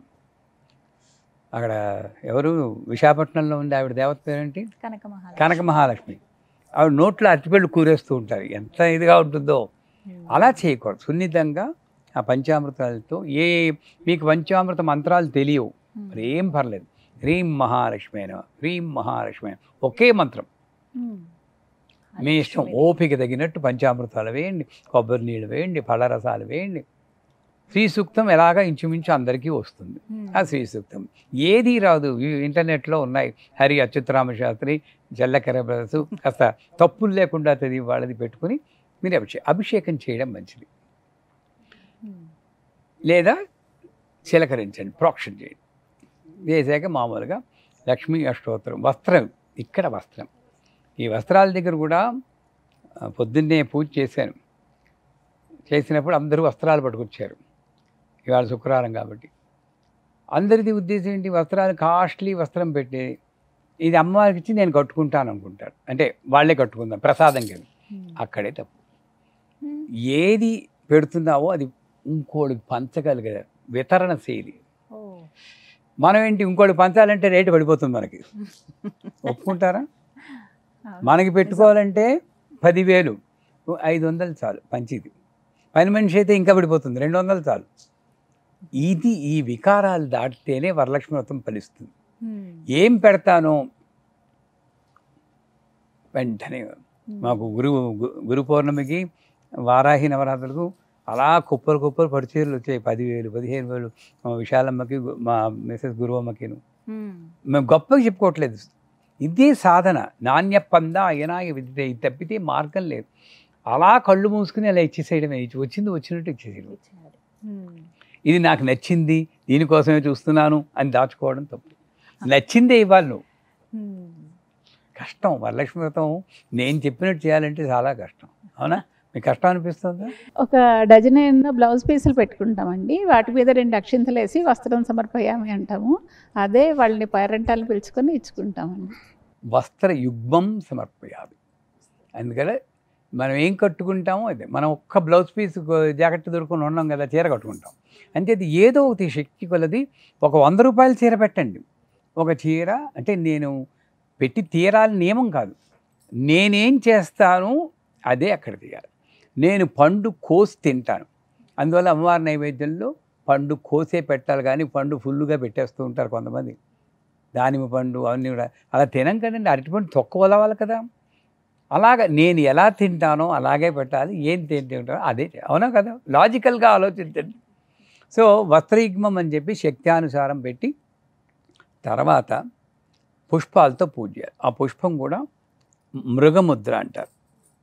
అక్కడ ఎవరు విశాఖపట్నంలో ఉంది ఆవిడ దేవత పేరేంటి కనక మహాలక్ష్మి. కనక మహాలక్ష్మి ఆవిడ నోట్లో అరటిపళ్ళు కూరేస్తూ ఉంటారు ఎంత ఇదిగా ఉంటుందో ఉమ్. అలా చేయకూడదు సున్నితంగా ఆ పంచామృతాలతో ఏ మీకు పంచామృత మంత్రాలు తెలియవు ఉమ్. మరి ఏం పర్లేదు హ్రీం మహాలక్ష్మి అయిన హ్రీం మహాలక్ష్మి అయిన ఒకే మంత్రం ఉమ్. మీ ఇష్టం ఓపిక తగినట్టు పంచామృతాలు వేయండి కొబ్బరి నీళ్ళు వేయండి పళ్ళరసాలు వేయండి శ్రీ సూక్తం ఎలాగ ఇంచుమించు అందరికీ వస్తుంది ఉమ్. ఆ శ్రీ సూక్తం ఏది రాదు ఈ ఇంటర్నెట్లో ఉన్నాయి హరి అచ్యుతరామ శాస్త్రి జల్లకర బ్రదర్స్ కాస్త తప్పులు లేకుండా చదివి వాళ్ళది పెట్టుకుని మీరు అభిషేకం అభిషేకం చేయడం మంచిది ఉమ్. లేదా చిలకరించండి ప్రోక్షణ చేయండి చేశాక మామూలుగా లక్ష్మీ అష్టోత్తరం వస్త్రం ఇక్కడ వస్త్రం ఈ వస్త్రాల దగ్గర కూడా ఆ, పొద్దున్నే పూజ చేశాను చేసినప్పుడు అందరూ వస్త్రాలు పట్టుకొచ్చారు ఇవాళ శుక్రవారం కాబట్టి అందరిది ఉద్దేశం ఏంటి వస్త్రాలు కాస్ట్లీ వస్త్రం పెట్టి ఇది అమ్మవారికి ఇచ్చి నేను కట్టుకుంటాను అనుకుంటారు అంటే వాళ్ళే కట్టుకుందాం ప్రసాదం కింద ఉమ్. అక్కడే తప్పు ఉమ్. ఏది పెడుతున్నావో అది ఇంకోడికి పంచగలిగే వితరణ శైలి ఓ. మనం ఏంటి ఇంకోటి పంచాలంటే రేటు పడిపోతుంది మనకి ఒప్పుకుంటారా అవును. మనకి పెట్టుకోవాలంటే పదివేలు ఓ ఐదు వందలు చాలు పంచిది పని మనిషి అయితే ఇంకా పడిపోతుంది రెండు వందలు చాలు ఇది ఈ వికారాలు దాటితేనే వరలక్ష్మి వ్రతం ఫలిస్తుంది ఉమ్. ఏం పెడతానో వెంటనే ఉమ్. మాకు గురు గు- గురు పౌర్ణమికి వారాహి నవరాత్రులకు అలా కుప్పలు కుప్పలు పడిచీరలు వచ్చాయి పదివేలు పదిహేను వేలు మా విశాలమ్మకి గు- మా మిసెస్ గురువమ్మకిను మ్మ్. మేము గొప్పగా చెప్పుకోవట్లేదు ఇదే సాధన నాణ్య పంద అయనాయ విద్య ఇది తప్పితే మార్గం లేదు అలా కళ్ళు మూసుకుని అలా ఇచ్చేసేయడమే ఇచ్చి వచ్చింది వచ్చినట్టు ఇచ్చేసేయడం ఇచ్చినాడు. మ్మ్. ఇది నాకు నచ్చింది దీనికోసమే చూస్తున్నాను అని దాచుకోవడం తప్పు నచ్చిందే ఇవ్వాలి నువ్వు మ్మ్. కష్టం వరలక్ష్మి వ్రతం నేను చెప్పినట్టు చేయాలంటే చాలా కష్టం అవునా మీకు కష్టం అనిపిస్తుందా ఒక డజన్ ఎన్నో బ్లౌజ్ పీసులు పెట్టుకుంటామండి వాటి మీద రెండు అక్షింతలు వేసి వస్త్రం సమర్పయామి అంటాము అదే వాళ్ళని పేరెంటాలను పిలుచుకొని ఇచ్చుకుంటామండి వస్త్ర యుగ్మం సమర్పయాలి అందుకనే మనం ఏం కట్టుకుంటామో అదే మనం ఒక్క బ్లౌజ్ పీస్ జాకెట్ దొరుకుని ఉన్నాం కదా చీర కట్టుకుంటాం అంటే అది ఏదో ఒకటి శక్తి కొలది ఒక వంద రూపాయల చీర పెట్టండి ఒక చీర అంటే నేను పెట్టి తీరాలి నియమం కాదు నేనేం చేస్తాను అదే అక్కడ తీయాలి నేను పండు కోసి తింటాను అందువల్ల అమ్మవారి నైవేద్యంలో పండు కోసే పెట్టాలి కానీ పండు ఫుల్గా పెట్టేస్తూ ఉంటారు కొంతమంది దానిమ్మ పండు అవన్నీ కూడా అలా తినం కదండి అరటిపండు తొక్క వదవాలి కదా అలాగ నేను ఎలా తింటానో అలాగే పెట్టాలి ఏం తింటానో అదే చే- అవునా కదా లాజికల్గా ఆలోచించండి సో వస్త్రయుగ్మం అని చెప్పి శక్త్యానుసారం పెట్టి తర్వాత పుష్పాలతో పూజ చేయాలి ఆ పుష్పం కూడా మృగముద్ర అంటారు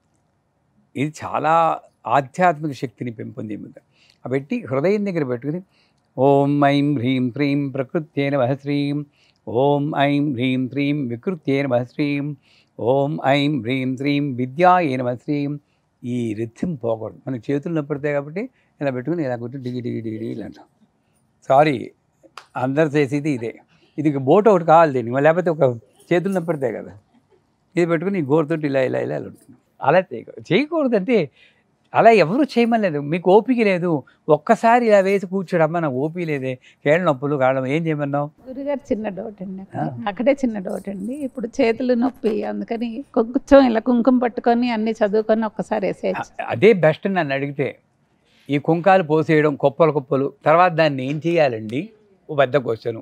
ఇది చాలా ఆధ్యాత్మిక శక్తిని పెంపొందింది పెట్టి హృదయం దగ్గర పెట్టుకుని ఓం ఐం హ్రీం హ్రీం ప్రకృత్యే నమ శ్రీం ఓం ఐం హ్రీం హ్రీం వికృత్యే నమ శ్రీం ఓం ఐం హ్రీం హ్రీం విద్యాయే నమ శ్రీం ఈ రిథం పోకూడదు మనకి చేతులు నొప్పిడతాయి కాబట్టి ఇలా పెట్టుకుని ఇలా కూర్చొని డిగి డిగి డిగి డిగి ఇలా అంటాం సారీ అందరు చేసేది ఇదే ఇది బోట్ ఒకటి కావాలి దీనికి లేకపోతే ఒక చేతులు నొప్పిడతాయి కదా ఇది పెట్టుకుని ఈ గోరుతోటి ఇలా ఇలా ఇలా ఇలా ఉంటుంది అలా చేయకూడదు చేయకూడదు అంటే అలా ఎవరు చేయమలేదు మీకు ఓపిక లేదు ఒక్కసారి ఇలా వేసి కూర్చోడమ్మా నాకు ఓపిక లేదే కేళ్ళ నొప్పులు కావడం ఏం చేయమన్నావు గురుగారు చిన్న డౌట్ అండి అక్కడే. ఆ. అక్కడే చిన్న డౌట్ అండి ఇప్పుడు చేతులు నొప్పి అందుకని కొంచెం ఇలా కుంకుమ పట్టుకొని అన్ని చదువుకొని ఒక్కసారి వేసేయచ్చు అ- అదే బెస్ట్ నన్ను అడిగితే ఈ కుంకాలు పోసేయడం కుప్పలు కుప్పలు తర్వాత దాన్ని ఏం చేయాలండి ఓ పెద్ద క్వశ్చను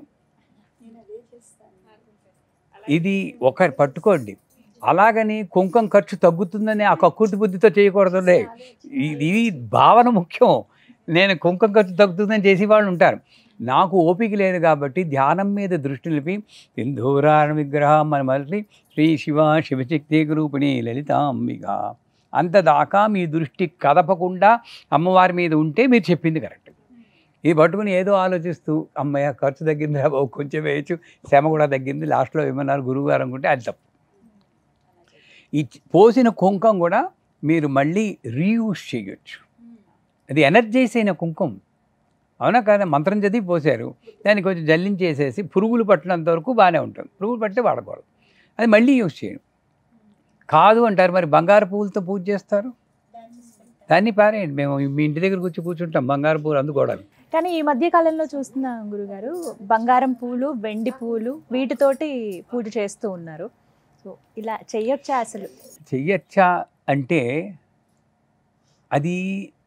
ఇది ఒక పట్టుకోండి అలాగని కుంకం ఖర్చు తగ్గుతుందని ఆ కక్కుర్తి బుద్ధితో చేయకూడదులే ఇది ఇది భావన ముఖ్యం నేను కుంకం ఖర్చు తగ్గుతుందని చేసేవాళ్ళు ఉంటారు నాకు ఓపిక లేదు కాబట్టి ధ్యానం మీద దృష్టి నిలిపి సింధూరాణ విగ్రహం మన మళ్ళీ శ్రీ శివ శివశక్తి రూపిణి లలితాంబిక అంతదాకా మీ దృష్టి కదపకుండా అమ్మవారి మీద ఉంటే మీరు చెప్పింది కరెక్ట్ ఇది పట్టుకుని ఏదో ఆలోచిస్తూ అమ్మయ్య ఖర్చు తగ్గింది రా బాబు, కొంచెం వేయచ్చు శ్రమ కూడా తగ్గింది లాస్ట్లో ఏమన్నారు గురువు గారు అనుకుంటే అది తప్పు ఈ చ- పోసిన కుంకం కూడా మీరు మళ్ళీ రీయూజ్ చేయొచ్చు అది ఎనర్జైజ్ అయిన కుంకుమ అవునా కదా మంత్రం చదివి పోసారు దాన్ని కొంచెం జల్లించేసేసి పురుగులు పట్టినంత వరకు బాగానే ఉంటుంది పురుగులు పట్టితే వాడకూడదు అది మళ్ళీ యూజ్ చేయండి కాదు అంటారు మరి బంగారు పువ్వులతో పూజ చేస్తారు దాన్ని పారేయండి మేము మీ ఇంటి దగ్గర కూర్చో కూర్చుంటాం బంగారు పువ్వులు అందుకోవడానికి కానీ ఈ మధ్య కాలంలో చూస్తున్నాం గురుగారు బంగారం పూలు వెండి పూలు వీటితోటి పూజ చేస్తూ ఉన్నారు సో ఇలా చెయ్యొచ్చా అసలు చెయ్యొచ్చా అంటే అది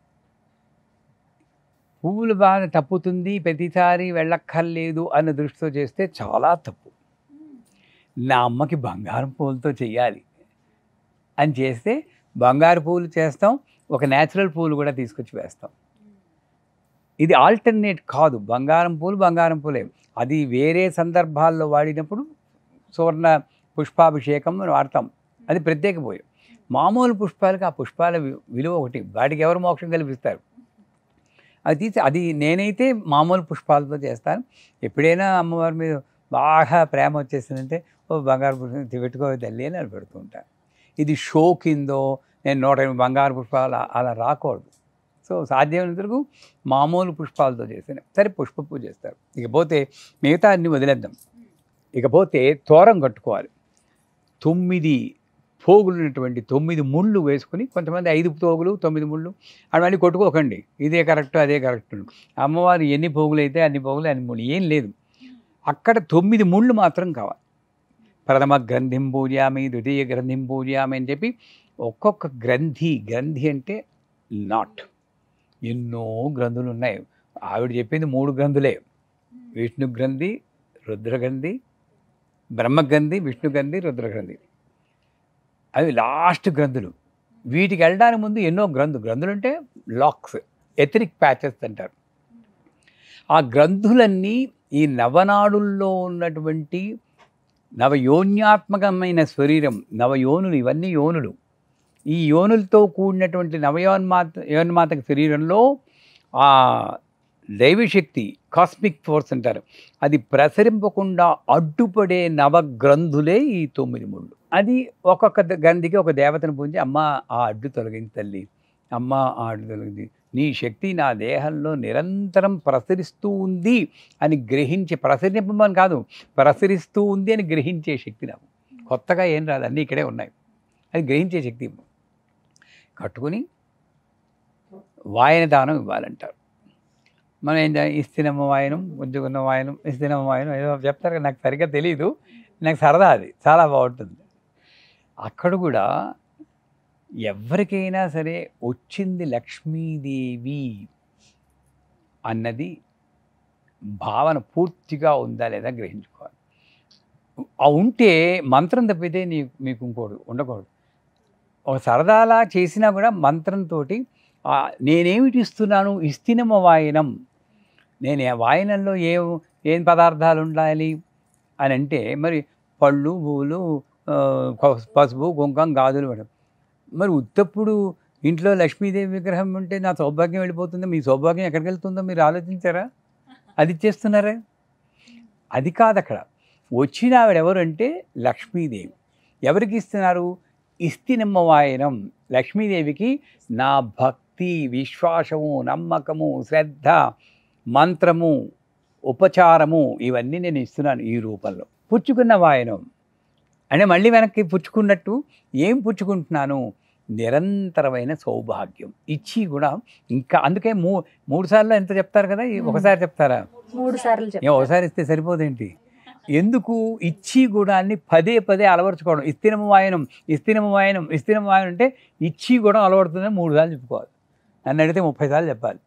పువ్వులు బాగా తప్పుతుంది ప్రతిసారి వెళ్ళక్కర్లేదు అన్న దృష్టితో చేస్తే చాలా తప్పు నా అమ్మకి బంగారం పువ్వులతో చెయ్యాలి అని చేస్తే బంగారు పువ్వులు చేస్తాం ఒక న్యాచురల్ పువ్వులు కూడా తీసుకొచ్చి వేస్తాం ఇది ఆల్టర్నేట్ కాదు బంగారం పూలు బంగారం పూలే అది వేరే సందర్భాల్లో వాడినప్పుడు సువర్ణ పుష్పాభిషేకం అని వాడతాం అది ప్రత్యేక పోయి మామూలు పుష్పాలకి ఆ పుష్పాల వి- విలువ ఒకటి వాటికి ఎవరు మోక్షం కల్పిస్తారు అది తీసి అది నేనైతే మామూలు పుష్పాలతో చేస్తాను ఎప్పుడైనా అమ్మవారి మీద బాగా ప్రేమ వచ్చేసిందంటే ఓ బంగారు పుష్పం పెట్టుకో తల్లి అని అది పెడుతూ ఉంటాను ఇది షో కిందో నేను నూట ఎనిమిది బంగారు పుష్పాలు అలా- అలా రాకూడదు సో సాధ్యమైనంత వరకు మామూలు పుష్పాలతో చేస్తాను సరే పుష్ప పూజ చేస్తారు ఇకపోతే మిగతా అన్ని వదిలేద్దాం ఇకపోతే తోరం కట్టుకోవాలి తొమ్మిది పోగులు ఉన్నటువంటి తొమ్మిది ముళ్ళు వేసుకుని కొంతమంది ఐదు పోగులు తొమ్మిది ముళ్ళు అది మళ్ళీ కొట్టుకోకండి ఇదే కరెక్ట్ అదే కరెక్ట్ అమ్మవారు ఎన్ని పోగులు అయితే అన్ని పోగులు అన్ని ముళ్ళు ఏం లేదు అక్కడ తొమ్మిది ముళ్ళు మాత్రం కావాలి ప్రథమ గ్రంథిం పూజామి ద్వితీయ గ్రంథిం పూజామి అని చెప్పి ఒక్కొక్క గ్రంథి గ్రంథి అంటే నాట్ ఎన్నో గ్రంథులు ఉన్నాయి ఆవిడ చెప్పింది మూడు గ్రంథులే విష్ణు గ్రంథి రుద్రగ్రంథి బ్రహ్మగ్రంథి విష్ణుగ్రంథి రుద్రగ్రంథి అవి లాస్ట్ గ్రంథులు వీటికి వెళ్ళడానికి ముందు ఎన్నో గ్రంథు గ్రంథులు అంటే లాక్స్ ఎథరిక్ ప్యాచెస్ అంటారు ఆ గ్రంథులన్నీ ఈ నవనాడుల్లో ఉన్నటువంటి నవయోన్యాత్మకమైన శరీరం నవయోనులు ఇవన్నీ యోనులు ఈ యోనులతో కూడినటువంటి నవయోన్మాత యోన్మాతక శరీరంలో ఆ దైవశక్తి కాస్మిక్ ఫోర్స్ అంటారు అది ప్రసరింపకుండా అడ్డుపడే నవగ్రంథులే ఈ తొమ్మిది ముళ్ళు అది ఒక్కొక్క ద- గ్రంథికి ఒక దేవతను పూజించి అమ్మ ఆ అడ్డు తొలగించి తల్లి అమ్మ ఆ అడ్డు తొలగింది నీ శక్తి నా దేహంలో నిరంతరం ప్రసరిస్తూ ఉంది అని గ్రహించి ప్రసరింపమని కాదు ప్రసరిస్తూ ఉంది అని గ్రహించే శక్తి నాకు కొత్తగా ఏం రాదు అన్నీ ఇక్కడే ఉన్నాయి అది గ్రహించే శక్తి కట్టుకుని వాయన దానం ఇవ్వాలంటారు మనం ఏం చేయాలి ఇస్తినమ్మ వాయనం ఉద్యోగన్న వాయనం ఇస్తినమ్మ వాయనం ఏదో చెప్తారు కదా, నాకు సరిగ్గా తెలియదు నాకు సరదా అది చాలా బాగుంటుంది అక్కడ కూడా ఎవరికైనా సరే వచ్చింది లక్ష్మీదేవి అన్నది భావన పూర్తిగా ఉందా లేదా గ్రహించుకోవాలి ఆ ఉంటే మంత్రం తప్పితే నీ మీకు ఇంకోడు ఉండకూడదు ఒక సరదాలా చేసినా కూడా మంత్రంతో నేనేమిటి ఇస్తున్నాను ఇస్తినమ వాయనం నేను ఆ వాయనంలో ఏం ఏం పదార్థాలు ఉండాలి అని అంటే మరి పళ్ళు పువ్వులు ఆ, పసు- పసుపు కుంకం గాజులు మేడం మరి ఉత్తప్పుడు ఇంట్లో లక్ష్మీదేవి విగ్రహం ఉంటే నా సౌభాగ్యం వెళ్ళిపోతుంది మీ సౌభాగ్యం ఎక్కడికి వెళ్తుందో మీరు ఆలోచించారా అది ఇచ్చేస్తున్నారా అది కాదు అక్కడ వచ్చిన ఆవిడ ఎవరంటే లక్ష్మీదేవి ఎవరికి ఇస్తున్నారు ఇస్తినమ్మ వాయనం లక్ష్మీదేవికి నా భక్తి విశ్వాసము నమ్మకము శ్రద్ధ మంత్రము ఉపచారము ఇవన్నీ నేను ఇస్తున్నాను ఈ రూపంలో పుచ్చుకున్న వాయనం అంటే మళ్ళీ వెనక్కి పుచ్చుకున్నట్టు ఏం పుచ్చుకుంటున్నాను నిరంతరమైన సౌభాగ్యం ఇచ్చి కూడా ఇంకా అందుకే మూ మూడు సార్లు ఎంత చెప్తారు కదా ఈ ఒకసారి చెప్తారా మూడు సార్లు ఏం చెప్పారు ఒకసారి ఇస్తే సరిపోదేంటి ఎందుకు ఇచ్చి గుణాన్ని పదే పదే అలవర్చుకోవడం ఇస్తినమ వాయనం ఇస్తినమ వాయనం ఇస్తినమ వాయనం అంటే ఇచ్చి గుణం అలవడుతుందని మూడు సార్లు చెప్పుకోవాలి నన్ను అడిగితే ముప్పై సార్లు చెప్పాలి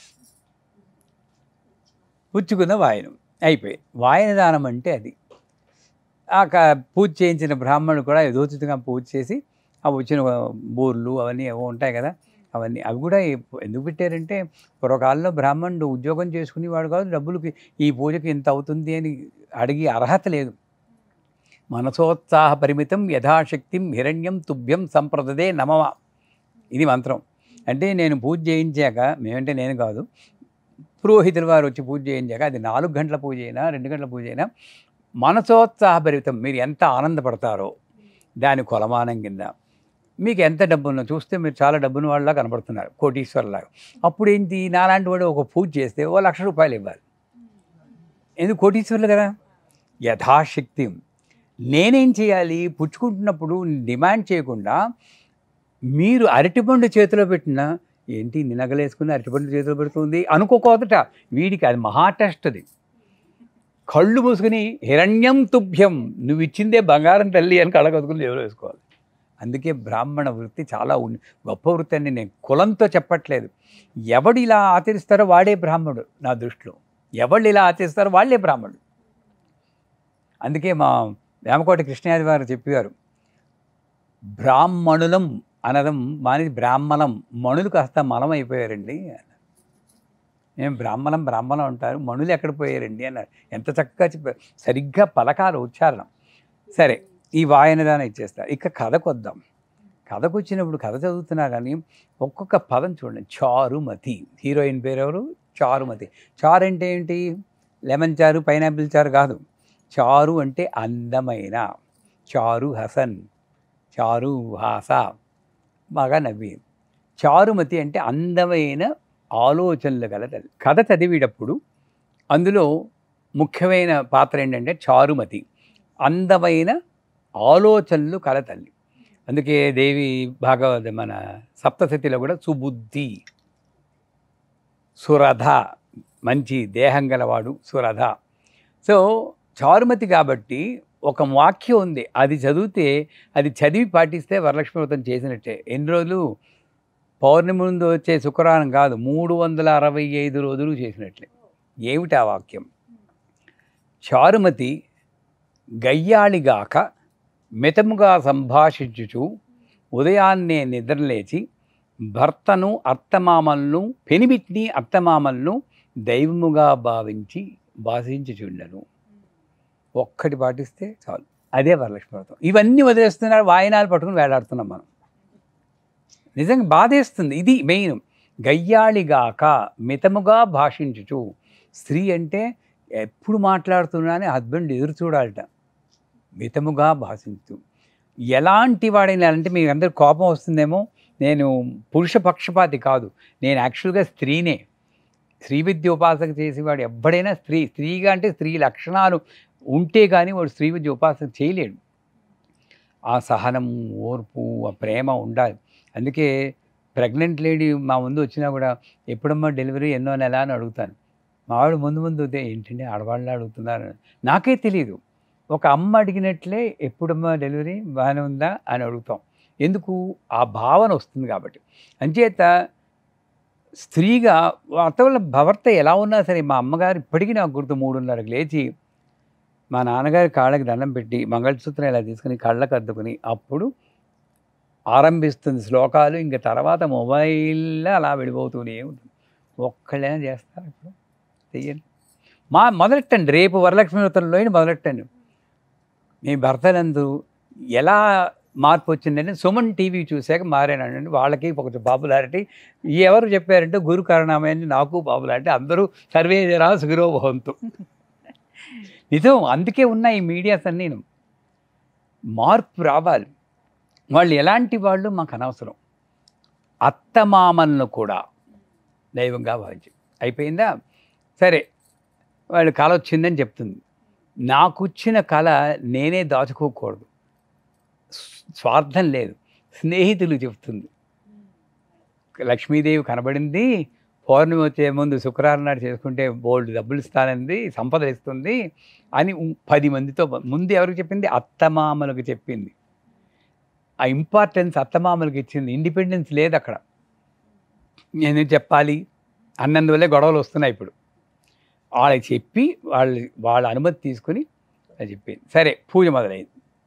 పుచ్చుకున్న వాయనం అయిపోయి వాయన దానం అంటే అది ఆ క- పూజ చేయించిన బ్రాహ్మణుడు కూడా యథోచితంగా పూజ చేసి ఆ వచ్చిన బూర్లు అవన్నీ ఏవో ఉంటాయి కదా అవన్నీ అవి కూడా ఎప్పు- ఎందుకు పెట్టారంటే పూర్వకాలంలో బ్రాహ్మణుడు ఉద్యోగం చేసుకునేవాడు కాదు డబ్బులకి ఈ పూజకి ఇంత అవుతుంది అని అడిగి అర్హత లేదు మనసోత్సాహ పరిమితం యథాశక్తిం హిరణ్యం తుభ్యం సంప్రదదే నమమ ఇది మంత్రం అంటే నేను పూజ చేయించాక మేమంటే నేను కాదు పురోహితుల వారు వచ్చి పూజ చేయించాక అది నాలుగు గంటల పూజ అయినా రెండు గంటల పూజ అయినా మనసోత్సాహ పరిమితం మీరు ఎంత ఆనందపడతారో దాని కొలమానం కింద మీకు ఎంత డబ్బు ఉందో చూస్తే మీరు చాలా డబ్బున్న వాళ్ళ కనబడుతున్నారు కోటీశ్వర్లాగా అప్పుడు ఏంటి నాలాంటి వాడు ఒక పూజ చేస్తే ఓ లక్ష రూపాయలు ఇవ్వాలి ఎందుకు కోటీశ్వర్లు కదా యథాశక్తి నేనేం చేయాలి పుచ్చుకుంటున్నప్పుడు డిమాండ్ చేయకుండా మీరు అరటిపండు చేతిలో పెట్టిన ఏంటి నినగలేసుకుని అరటిపండు చేతిలో పెడుతుంది అనుకోకోదట వీడికి అది మహా టెస్ట్ అది కళ్ళు మూసుకుని హిరణ్యం తుభ్యం నువ్వు ఇచ్చిందే బంగారం తల్లి అని కళ్ళ కదుకుని ఎవరు వేసుకోవాలి అందుకే బ్రాహ్మణ వృత్తి చాలా ఉన్- గొప్ప వృత్తి అని నేను కులంతో చెప్పట్లేదు ఎవడు ఇలా ఆచరిస్తారో వాడే బ్రాహ్మణుడు నా దృష్టిలో ఎవళ్ళు ఇలా ఆచరిస్తారో వాళ్ళే బ్రాహ్మణుడు అందుకే మా వేమకోట కృష్ణయాది వారు చెప్పారు బ్రాహ్మణులం అనడం మాని బ్రాహ్మణం మణులు కాస్త మలం అయిపోయారండి అన్నారు. మేము బ్రాహ్మణం బ్రాహ్మణం అంటారు మణులు ఎక్కడ పోయారండి అన్నారు ఎంత చక్కగా చెప్పారు సరిగ్గా పలకాలు ఉచ్చారణ సరే ఈ వాయనదానం ఇచ్చేస్తారు ఇక కథకు వద్దాం కథకు వచ్చినప్పుడు కథ చదువుతున్నా కానీ ఒక్కొక్క పదం చూడండి చారుమతి హీరోయిన్ పేరు ఎవరు చారుమతి చారు అంటే ఏంటి లెమన్ చారు పైనాపిల్ చారు కాదు చారు అంటే అందమైన చారు హసన్ చారు హాస బాగా నవ్వి చారుమతి అంటే అందమైన ఆలోచనలు గల తల్లి కథ చదివేటప్పుడు అందులో ముఖ్యమైన పాత్ర ఏంటంటే చారుమతి అందమైన ఆలోచనలు కల తల్లి అందుకే దేవి భాగవత మన సప్తశతిలో కూడా సుబుద్ధి సురధ మంచి దేహం గలవాడు సురధ సో చారుమతి కాబట్టి ఒక వాక్యం ఉంది అది చదివితే అది చదివి పాటిస్తే వరలక్ష్మి వ్రతం చేసినట్టే ఎన్ని రోజులు పౌర్ణమి ముందు వచ్చే శుక్రవారం కాదు మూడు వందల అరవై ఐదు రోజులు చేసినట్లే ఏమిటి ఆ వాక్యం చారుమతి గయ్యాళిగాక మితముగా సంభాషించుచు ఉదయాన్నే నిద్రలేచి భర్తను అత్తమామలను పెనిమిటిని అత్తమామలను దైవముగా భావించి భాషించి చూడను ఒక్కటి పాటిస్తే చాలు అదే వరలక్ష్మి వ్రతం ఇవన్నీ వదిలేస్తున్నారు వాయినాలు పట్టుకుని వేలాడుతున్నాం మనం నిజంగా బాధేస్తుంది ఇది మెయిన్ గయ్యాళిగాక మితముగా భాషించుచు స్త్రీ అంటే ఎప్పుడు మాట్లాడుతున్నానే హస్బెండ్ ఎదురు చూడాలట మితముగా భాషించు ఎలాంటి వాడైనా అంటే మీకు అందరు కోపం వస్తుందేమో నేను పురుష పక్షపాతి కాదు నేను యాక్చువల్గా స్త్రీనే స్త్రీ విద్య ఉపాసక చేసేవాడు ఎప్పుడైనా స్త్రీ స్త్రీగా అంటే స్త్రీ లక్షణాలు ఉంటే కానీ వాడు స్త్రీ విద్య ఉపాసన చేయలేడు ఆ సహనం ఓర్పు ఆ ప్రేమ ఉండాలి అందుకే ప్రెగ్నెంట్ లేడీ మా ముందు వచ్చినా కూడా ఎప్పుడమ్మా డెలివరీ ఎన్నో నెల అని అడుగుతాను మా ఆవిడ ముందు ముందు వస్తే ఏంటంటే ఆడవాళ్ళు అడుగుతున్నారు నాకే తెలియదు ఒక అమ్మ అడిగినట్లే ఎప్పుడమ్మా డెలివరీ బాగానే ఉందా అని అడుగుతాం ఎందుకు ఆ భావన వస్తుంది కాబట్టి అంచేత స్త్రీగా అతల భర్త ఎలా ఉన్నా సరే మా అమ్మగారు ఇప్పటికీ నాకు గుర్తు మూడున్నరకు లేచి మా నాన్నగారి కాళ్ళకి దండం పెట్టి మంగళసూత్రం ఇలా తీసుకుని కళ్ళకు అద్దుకుని అప్పుడు ఆరంభిస్తుంది శ్లోకాలు ఇంకా తర్వాత మొబైల్లో అలా వెళ్ళిపోతూనే ఉంటుంది ఒక్కళ్ళైనా చేస్తారు ఇప్పుడు చెయ్యండి మా మొదలెట్టండి రేపు వరలక్ష్మి వ్రతంలో మొదలెట్టండి మీ భర్తలందు ఎలా మార్పు వచ్చిందంటే సుమన్ టీవీ చూశాక మారానండి వాళ్ళకి ఒక పాపులారిటీ ఎవరు చెప్పారంటే గురు కరుణామయ్య నాకు పాపులారిటీ అందరూ సర్వే జరా సుగిరో భవంతు నిజం అందుకే ఉన్నాయి ఈ మీడియాస్ అన్నీ మార్పు రావాలి వాళ్ళు ఎలాంటి వాళ్ళు మాకు అనవసరం అత్తమామలను కూడా దైవంగా భావించి అయిపోయిందా సరే వాళ్ళు కళ వచ్చిందని చెప్తుంది నాకు వచ్చిన కళ నేనే దాచుకోకూడదు స్వార్థం లేదు స్నేహితులు చెప్తుంది లక్ష్మీదేవి కనబడింది పౌర్ణమి వచ్చే ముందు శుక్రవారం నాడు చేసుకుంటే బోల్డ్ డబ్బులు ఇస్తానంది సంపదలు ఇస్తుంది అని ఉ- పది మందితో ముందు ఎవరికి చెప్పింది అత్తమామలకు చెప్పింది ఆ ఇంపార్టెన్స్ అత్తమామలకు ఇచ్చింది ఇండిపెండెన్స్ లేదు అక్కడ నేను చెప్పాలి అన్నందువల్లే గొడవలు వస్తున్నాయి ఇప్పుడు వాళ్ళకి చెప్పి వాళ్ళు వాళ్ళ అనుమతి తీసుకుని అది చెప్పింది సరే పూజ మొదలైంది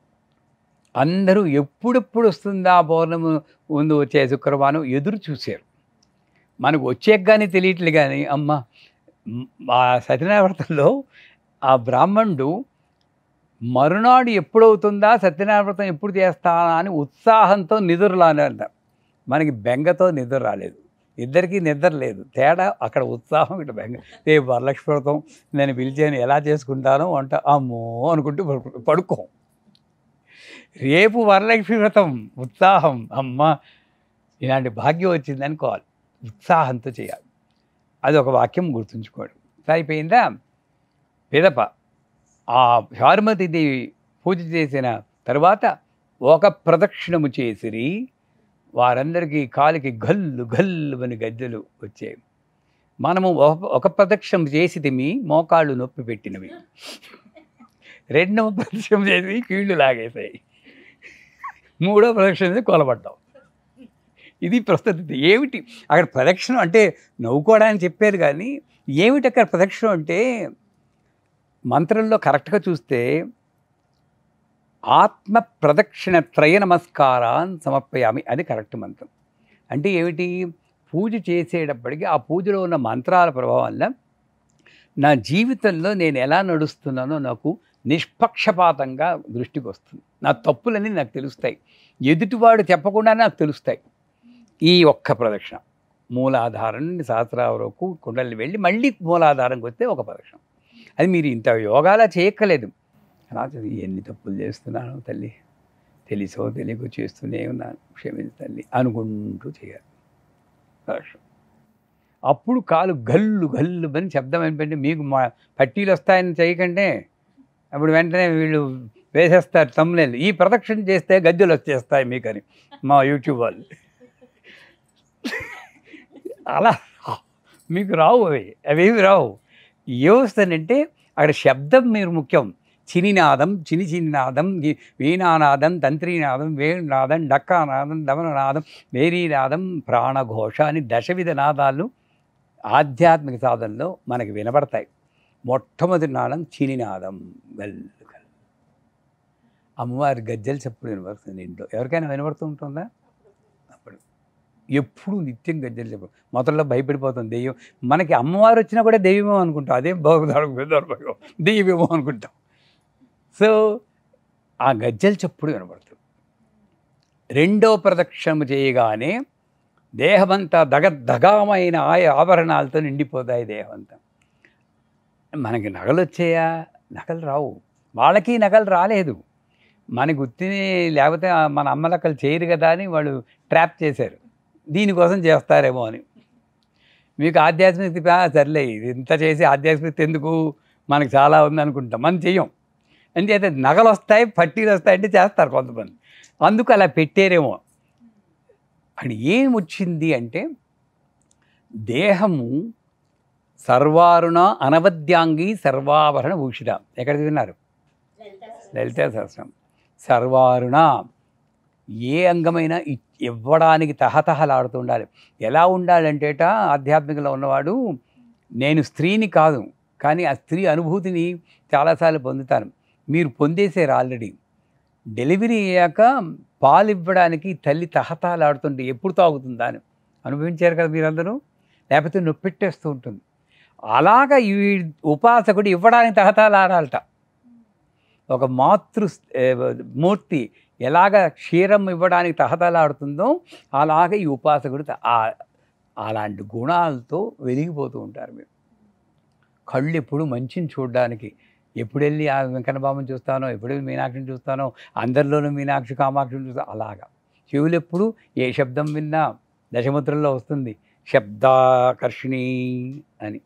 అందరూ ఎప్పుడెప్పుడు వస్తుందా పౌర్ణమి ముందు వచ్చే శుక్రవారం ఎదురు చూశారు మనకు వచ్చేక కానీ తెలియట్లే కానీ అమ్మ మ్, ఆ సత్యనారాయణ వ్రతంలో ఆ బ్రాహ్మణుడు మరునాడు ఎప్పుడవుతుందా సత్యనారాయణ వ్రతం ఎప్పుడు చేస్తానా అని ఉత్సాహంతో నిద్రలానంట మనకి బెంగతో నిద్ర రాలేదు ఇద్దరికీ నిద్ర లేదు తేడా అక్కడ ఉత్సాహం ఇక్కడ బెంగ రేపు వరలక్ష్మి వ్రతం నేను పిలిచాను ఎలా చేసుకుంటానో వంట అమ్మో అనుకుంటూ పడుకో పడుకో రేపు వరలక్ష్మి వ్రతం ఉత్సాహం అమ్మ ఇలాంటి భాగ్యం వచ్చింది అనుకోవాలి ఉత్సాహంతో చేయాలి అది ఒక వాక్యం గుర్తుంచుకోవడం అయిపోయిందా పిదప ఆ దేవి పూజ చేసిన తర్వాత ఒక ప్రదక్షిణము చేసిరి వారందరికీ కాలికి గల్లు గల్లు అని గజ్జలు వచ్చాయి మనము ఒక- ఒక ప్రదక్షిణం చేసితిమి మోకాళ్ళు నొప్పి పెట్టినవి రెండవ ప్రదక్షిణం చేసి కీళ్ళు లాగేసాయి మూడో ప్రదక్షిణ చేసి కొలబడ్డాం ఇది ప్రస్తుత ఏమిటి అక్కడ ప్రదక్షిణం అంటే నవ్వుకోవడానికి చెప్పారు కానీ ఏమిటి అక్కడ ప్రదక్షిణం అంటే మంత్రంలో కరెక్ట్గా చూస్తే ఆత్మ ప్రదక్షిణ త్రయ నమస్కారాన్ సమర్పయామి అది కరెక్ట్ మంత్రం అంటే ఏమిటి పూజ చేసేటప్పటికి ఆ పూజలో ఉన్న మంత్రాల ప్రభావం వల్ల నా జీవితంలో నేను ఎలా నడుస్తున్నానో నాకు నిష్పక్షపాతంగా దృష్టికి వస్తుంది నా తప్పులన్నీ నాకు తెలుస్తాయి ఎదుటివాడు చెప్పకుండా నాకు తెలుస్తాయి ఈ ఒక్క ప్రదక్షిణ మూలాధారం నుండి సహస్రాల వరకు కుండలి వెళ్ళి మళ్ళీ మూలాధారంకి వస్తే ఒక ప్రదక్షిణ అది మీరు ఇంత యోగాలా చేయక్కలేదు అలా చదివి ఎన్ని తప్పులు చేస్తున్నాను తల్లి తెలిసో తెలియకో చేస్తూనే ఉన్నాను క్షమించు తల్లి అనుకుంటూ చేయాలి ప్రదక్షిణ అప్పుడు కాలు గల్లు గల్లు అని శబ్దం ఏంటంటే మీకు మా పట్టీలు వస్తాయని చేయకంటే అప్పుడు వెంటనే వీళ్ళు వేసేస్తారు తమ్ముళ్ళు ఈ ప్రదక్షిణ చేస్తే గద్దెలు వచ్చేస్తాయి మీకని మా యూట్యూబ్ వాళ్ళు అలా మీకు రావు అవి అవేవి రావు ఏమొస్తానంటే అక్కడ శబ్దం మీరు ముఖ్యం చినినాదం చిని చినినాదం గి- వీణానాదం తంత్రీనాదం వేణునాదం డక్కానాదం దమననాదం వేరీనాదం ప్రాణఘోష అని దశవిధ నాదాలు ఆధ్యాత్మిక సాధనలో మనకి వినబడతాయి మొట్టమొదటి నాదం చినినాదం గల్లు గల్లు అమ్మవారి గజ్జలు చెప్పుడు వినబడుతుంది ఇంట్లో ఎవరికైనా వినబడుతూ ఉంటుందా అప్పుడు ఎప్పుడు నిత్యం గజ్జలు చెప్పు మొదట్లో భయపడిపోతాం దెయ్యం మనకి అమ్మవారు వచ్చినా కూడా దెయ్యమేమో అనుకుంటాం అదేం బాగుంది దెయ్యమేమో అనుకుంటాం సో ఆ గజ్జల చప్పుడు వినబడుతుంది రెండో ప్రదక్షిణ చేయగానే దేహమంతా దగద్దగామైన ఆయ ఆభరణాలతో నిండిపోతాయి దేహమంతా మనకి నగలు వచ్చాయా నగలు రావు వాళ్ళకి నగలు రాలేదు మనకి గుర్తిని లేకపోతే ఆ మన అమ్మలక్కలు చేయరు కదా అని వాళ్ళు ట్రాప్ చేశారు దీనికోసం చేస్తారేమో అని మీకు ఆధ్యాత్మికత "ఆ, సర్లే ఇది ఇంత చేసి ఆధ్యాత్మికత ఎందుకు మనకి చాలా ఉంది అనుకుంటాం మనం చెయ్యం అంచేతే నగలు వస్తాయి పట్టీలు వస్తాయి అంటే చేస్తారు కొంతమంది అందుకు అలా పెట్టారేమో అక్కడ ఏం వచ్చింది అంటే దేహము సర్వారుణ అనవద్యాంగి సర్వాభరణ భూషిత ఎక్కడ విన్నారు లలితా సహస్రం సర్వారుణ ఏ అంగమైనా ఇ- ఇవ్వడానికి తహతహలాడుతూ ఉండాలి ఎలా ఉండాలంటేట ఆధ్యాత్మికలో ఉన్నవాడు నేను స్త్రీని కాదు కానీ ఆ స్త్రీ అనుభూతిని చాలాసార్లు పొందుతాను మీరు పొందేశారు ఆల్రెడీ డెలివరీ అయ్యాక పాలు ఇవ్వడానికి తల్లి తహతహలాడుతుంటే ఎప్పుడు తాగుతుందా అని అనుభవించారు కదా మీరందరూ లేకపోతే నొప్పెట్టేస్తూ ఉంటుంది అలాగా ఈ ఉపాసకుడు ఇవ్వడానికి తహతహలాడాలట ఒక మాతృ ఏ, మూర్తి ఎలాగ క్షీరం ఇవ్వడానికి తహతలాడుతుందో అలాగ ఈ ఉపాసకుడు త- ఆ- అలాంటి గుణాలతో వెలిగిపోతూ ఉంటారు మీరు కళ్ళు ఎప్పుడు మంచిని చూడడానికి ఎప్పుడు వెళ్ళి ఆ వెంకన్న బాబుని చూస్తానో ఎప్పుడు వెళ్ళి మీనాక్షిని చూస్తానో అందరిలోనూ మీనాక్షి కామాక్షిని చూస్తాను అలాగా చెవులు ఎప్పుడు ఏ శబ్దం విన్నా దశముద్రల్లో వస్తుంది శబ్దాకర్షిణి అని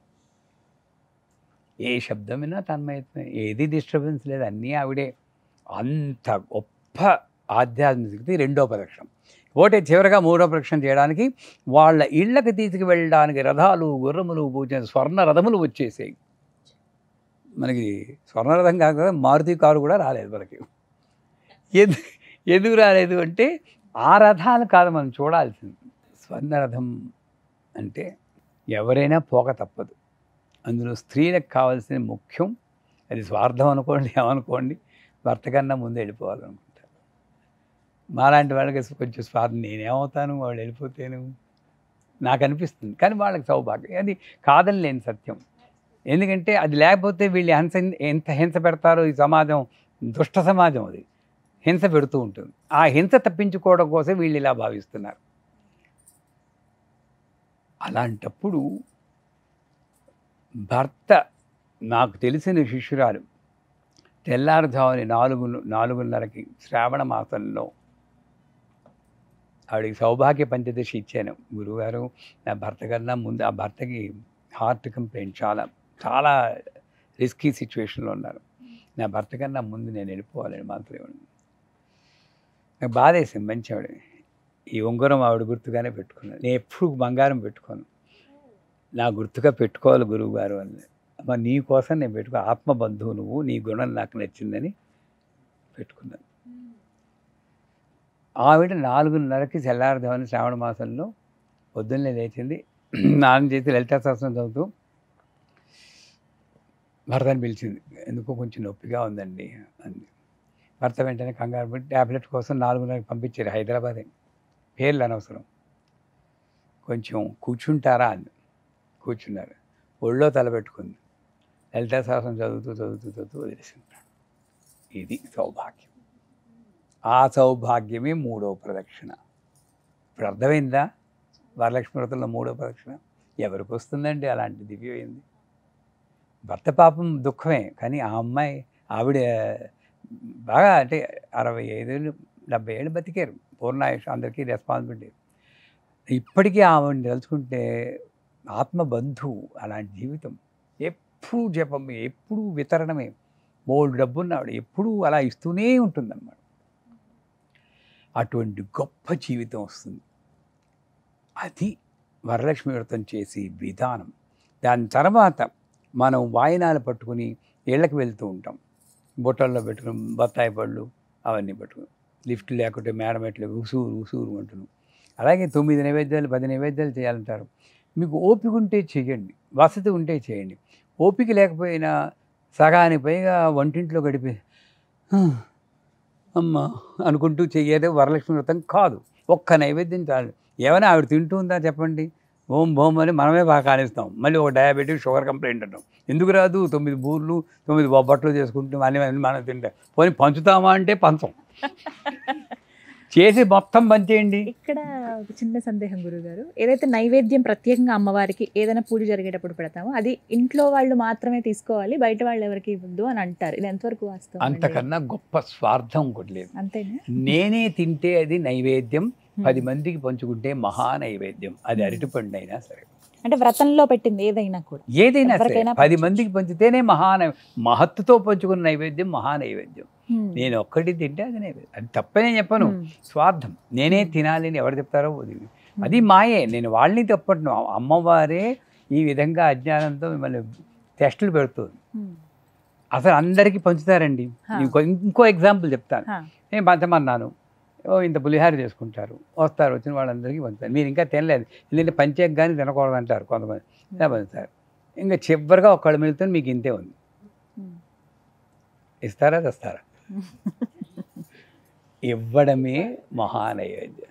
ఏ శబ్దం విన్నా తన్మయత్వమే ఏది డిస్టర్బెన్స్ లేదు అన్నీ ఆవిడే అంత గొప్ప ఆధ్యాత్మిక శక్తి రెండో ప్రదక్షిణం ఒకటి చివరగా మూడో ప్రదక్షిణ చేయడానికి వాళ్ళ ఇళ్ళకి తీసుకువెళ్ళడానికి రథాలు గుర్రములు పూజ స్వర్ణ రథములు వచ్చేసాయి మనకి స్వర్ణ రథం కాదు కదా మారుతి కారు కూడా రాలేదు మనకి ఎందు ఎందుకు రాలేదు అంటే ఆ రథాలు కాదు మనం చూడాల్సింది స్వర్ణ రథం అంటే ఎవరైనా పోక తప్పదు అందులో స్త్రీలకు కావాల్సిన ముఖ్యం అది స్వార్థం అనుకోండి ఏమనుకోండి భర్త కన్నా ముందు వెళ్ళిపోవాలనుకుంటారు మాలాంటి వాళ్ళకి కొంచెం స్వార్థం నేనేమవుతాను వాళ్ళు వెళ్ళిపోతేను నాకు అనిపిస్తుంది కానీ వాళ్ళకి సౌభాగ్యం అది కాదని లేని సత్యం ఎందుకంటే అది లేకపోతే వీళ్ళు హింస ఎంత హింస పెడతారో ఈ సమాజం దుష్ట సమాజం అది హింస పెడుతూ ఉంటుంది ఆ హింస తప్పించుకోవడం కోసం వీళ్ళు ఇలా భావిస్తున్నారు అలాంటప్పుడు భర్త నాకు తెలిసిన శిష్యురాలు తెల్లారుజాముని నాలుగు నాలుగున్నరకి శ్రావణ మాసంలో ఆవిడకి సౌభాగ్య పంచదశి ఇచ్చాను గురువుగారు నా భర్త కన్నా ముందు ఆ భర్తకి హార్ట్ కంప్లైంట్ చాలా చాలా రిస్కీ సిచ్యువేషన్లో ఉన్నారు నా భర్త కన్నా ముందు నేను వెళ్ళిపోవాలని మాత్రం ఇవ్వండి నాకు బాధేసింది మంచి ఆవిడ ఈ ఉంగరం ఆవిడ గుర్తుగానే పెట్టుకున్నాను నేను ఎప్పుడు బంగారం పెట్టుకోను నా గుర్తుగా పెట్టుకోవాలి గురువు గారు అని అమ్మ నీ కోసం నేను పెట్టుకో ఆత్మ బంధువు నువ్వు నీ గుణం నాకు నచ్చిందని పెట్టుకున్నాను ఆవిడ నాలుగున్నరకి తెల్లారుదామని శ్రావణ మాసంలో పొద్దున్నే లేచింది స్నానం చేసి లలితా సహస్రం చదువుతూ భర్తని పిలిచింది ఎందుకో కొంచెం నొప్పిగా ఉందండి అంది భర్త వెంటనే కంగారు పడి ట్యాబ్లెట్ కోసం నాలుగున్నరకి పంపించారు హైదరాబాదే పేర్లు అనవసరం కొంచెం కూర్చుంటారా అంది కూర్చున్నారు ఒళ్ళో తలపెట్టుకుంది లలితా సహస్రం చదువుతూ చదువుతూ చదువుతూ వదిలేసింది ఇది సౌభాగ్యం ఆ సౌభాగ్యమే మూడో ప్రదక్షిణ ఇప్పుడు అర్థమైందా వరలక్ష్మి వ్రతంలో మూడో ప్రదక్షిణ ఎవరికి వస్తుందండి అలాంటి దివ్యమైంది భర్త పాపం దుఃఖమే కానీ ఆ అమ్మాయి ఆవిడ బాగా అంటే అరవై ఐదేళ్ళు డెబ్బై ఏళ్ళు బతికారు పూర్ణాయుష్ అందరికీ రెస్పాన్సిబిలిటీ ఇప్పటికీ ఆవిడని తలుచుకుంటే ఆత్మబంధువు అలాంటి జీవితం ఎప్పుడు జపం ఎప్పుడు వితరణమే బోల్డ్ డబ్బున్న ఆవిడ ఎప్పుడూ అలా ఇస్తూనే ఉంటుందన్నమాట అటువంటి గొప్ప జీవితం వస్తుంది అది వరలక్ష్మి వ్రతం చేసే విధానం దాని తర్వాత మనం వాయినాలు పట్టుకుని ఇళ్ళకి వెళ్తూ ఉంటాం బుట్టల్లో పెట్టుకుని బత్తాయి పళ్ళు అవన్నీ పట్టుకుని లిఫ్ట్ లేకుంటే మేడ మెట్లు ఉసూరు ఉసూరు అంటున్నాం అలాగే తొమ్మిది నైవేద్యాలు పది నైవేద్యాలు చేయాలంటారు మీకు ఓపిక ఉంటే చేయండి వసతి ఉంటే చేయండి ఓపిక లేకపోయినా సగానికి పైగా వంటింట్లో గడిపి "హా, అమ్మ అనుకుంటూ చెయ్యేదే వరలక్ష్మి వ్రతం కాదు ఒక్క నైవేద్యం చాలు ఏమైనా ఆవిడ తింటూ ఉందా చెప్పండి ఓం భోం అని మనమే బాగా కానిస్తాం మళ్ళీ ఒక డయాబెటిక్ షుగర్ కంప్లైంట్ అంటాం ఎందుకు రాదు తొమ్మిది బూర్లు తొమ్మిది బొబ్బట్లు చేసుకుంటాం అన్ని అన్ని మనం తింటాం పోనీ పంచుతామా అంటే పంచం చేసి మొత్తం పంచేయండి ఇక్కడ ఒక చిన్న సందేహం గురుగారు ఏదైతే నైవేద్యం ప్రత్యేకంగా అమ్మవారికి ఏదైనా పూజ జరిగేటప్పుడు పెడతామో అది ఇంట్లో వాళ్ళు మాత్రమే తీసుకోవాలి బయట వాళ్ళు ఎవరికి ఇవ్వద్దు అని అంటారు ఇది ఎంతవరకు వాస్తవం అండి? అంతకన్నా గొప్ప స్వార్థం ఒకటి లేదు అంతేనా నేనే తింటే అది నైవేద్యం పది మందికి పంచుకుంటే మహా నైవేద్యం అది అరటిపండు అయినా సరే అంటే వ్రతంలో పెట్టింది ఏదైనా కూడా ఏదైనా సరే ఎవరికైనా పది పంచొచ్చు. మందికి పంచితేనే మహా నై- మహత్తుతో పంచుకున్న నైవేద్యం మహా నైవేద్యం హ్మ్. నేను ఒక్కటి తింటే అది నైవేద్యం అది తప్పనే చెప్పను హ్మ్. స్వార్థం నేనే తినాలి అని ఎవరు చెప్తారో అది అది మాయే నేను వాళ్ళని తప్పట్ను అమ్మవారే ఈ విధంగా అజ్ఞానంతో మిమ్మల్ని టెస్టులు పెడుతుంది హ్మ్. అసలు అందరికీ పంచుతారండి హా. ఇంకో ఇంకో ఎగ్జాంపుల్ చెప్తాను హా. నేను పంచమన్నాను ఓ ఇంత పులిహార చేసుకుంటారు వస్తారు వచ్చిన వాళ్ళందరికీ పంచుతారు మీరు ఇంకా తినలేదు ఎందుకంటే పంచేకి కానీ తినకూడదు అంటారు కొంతమంది ఇలా పంచుతారు ఇంకా చివరిగా ఒక్కళ్ళు మిగిలితే మీకు ఇంతే ఉంది హ్మ్. ఇస్తారా తెస్తారా ఇవ్వడమే మహానైవేద్యం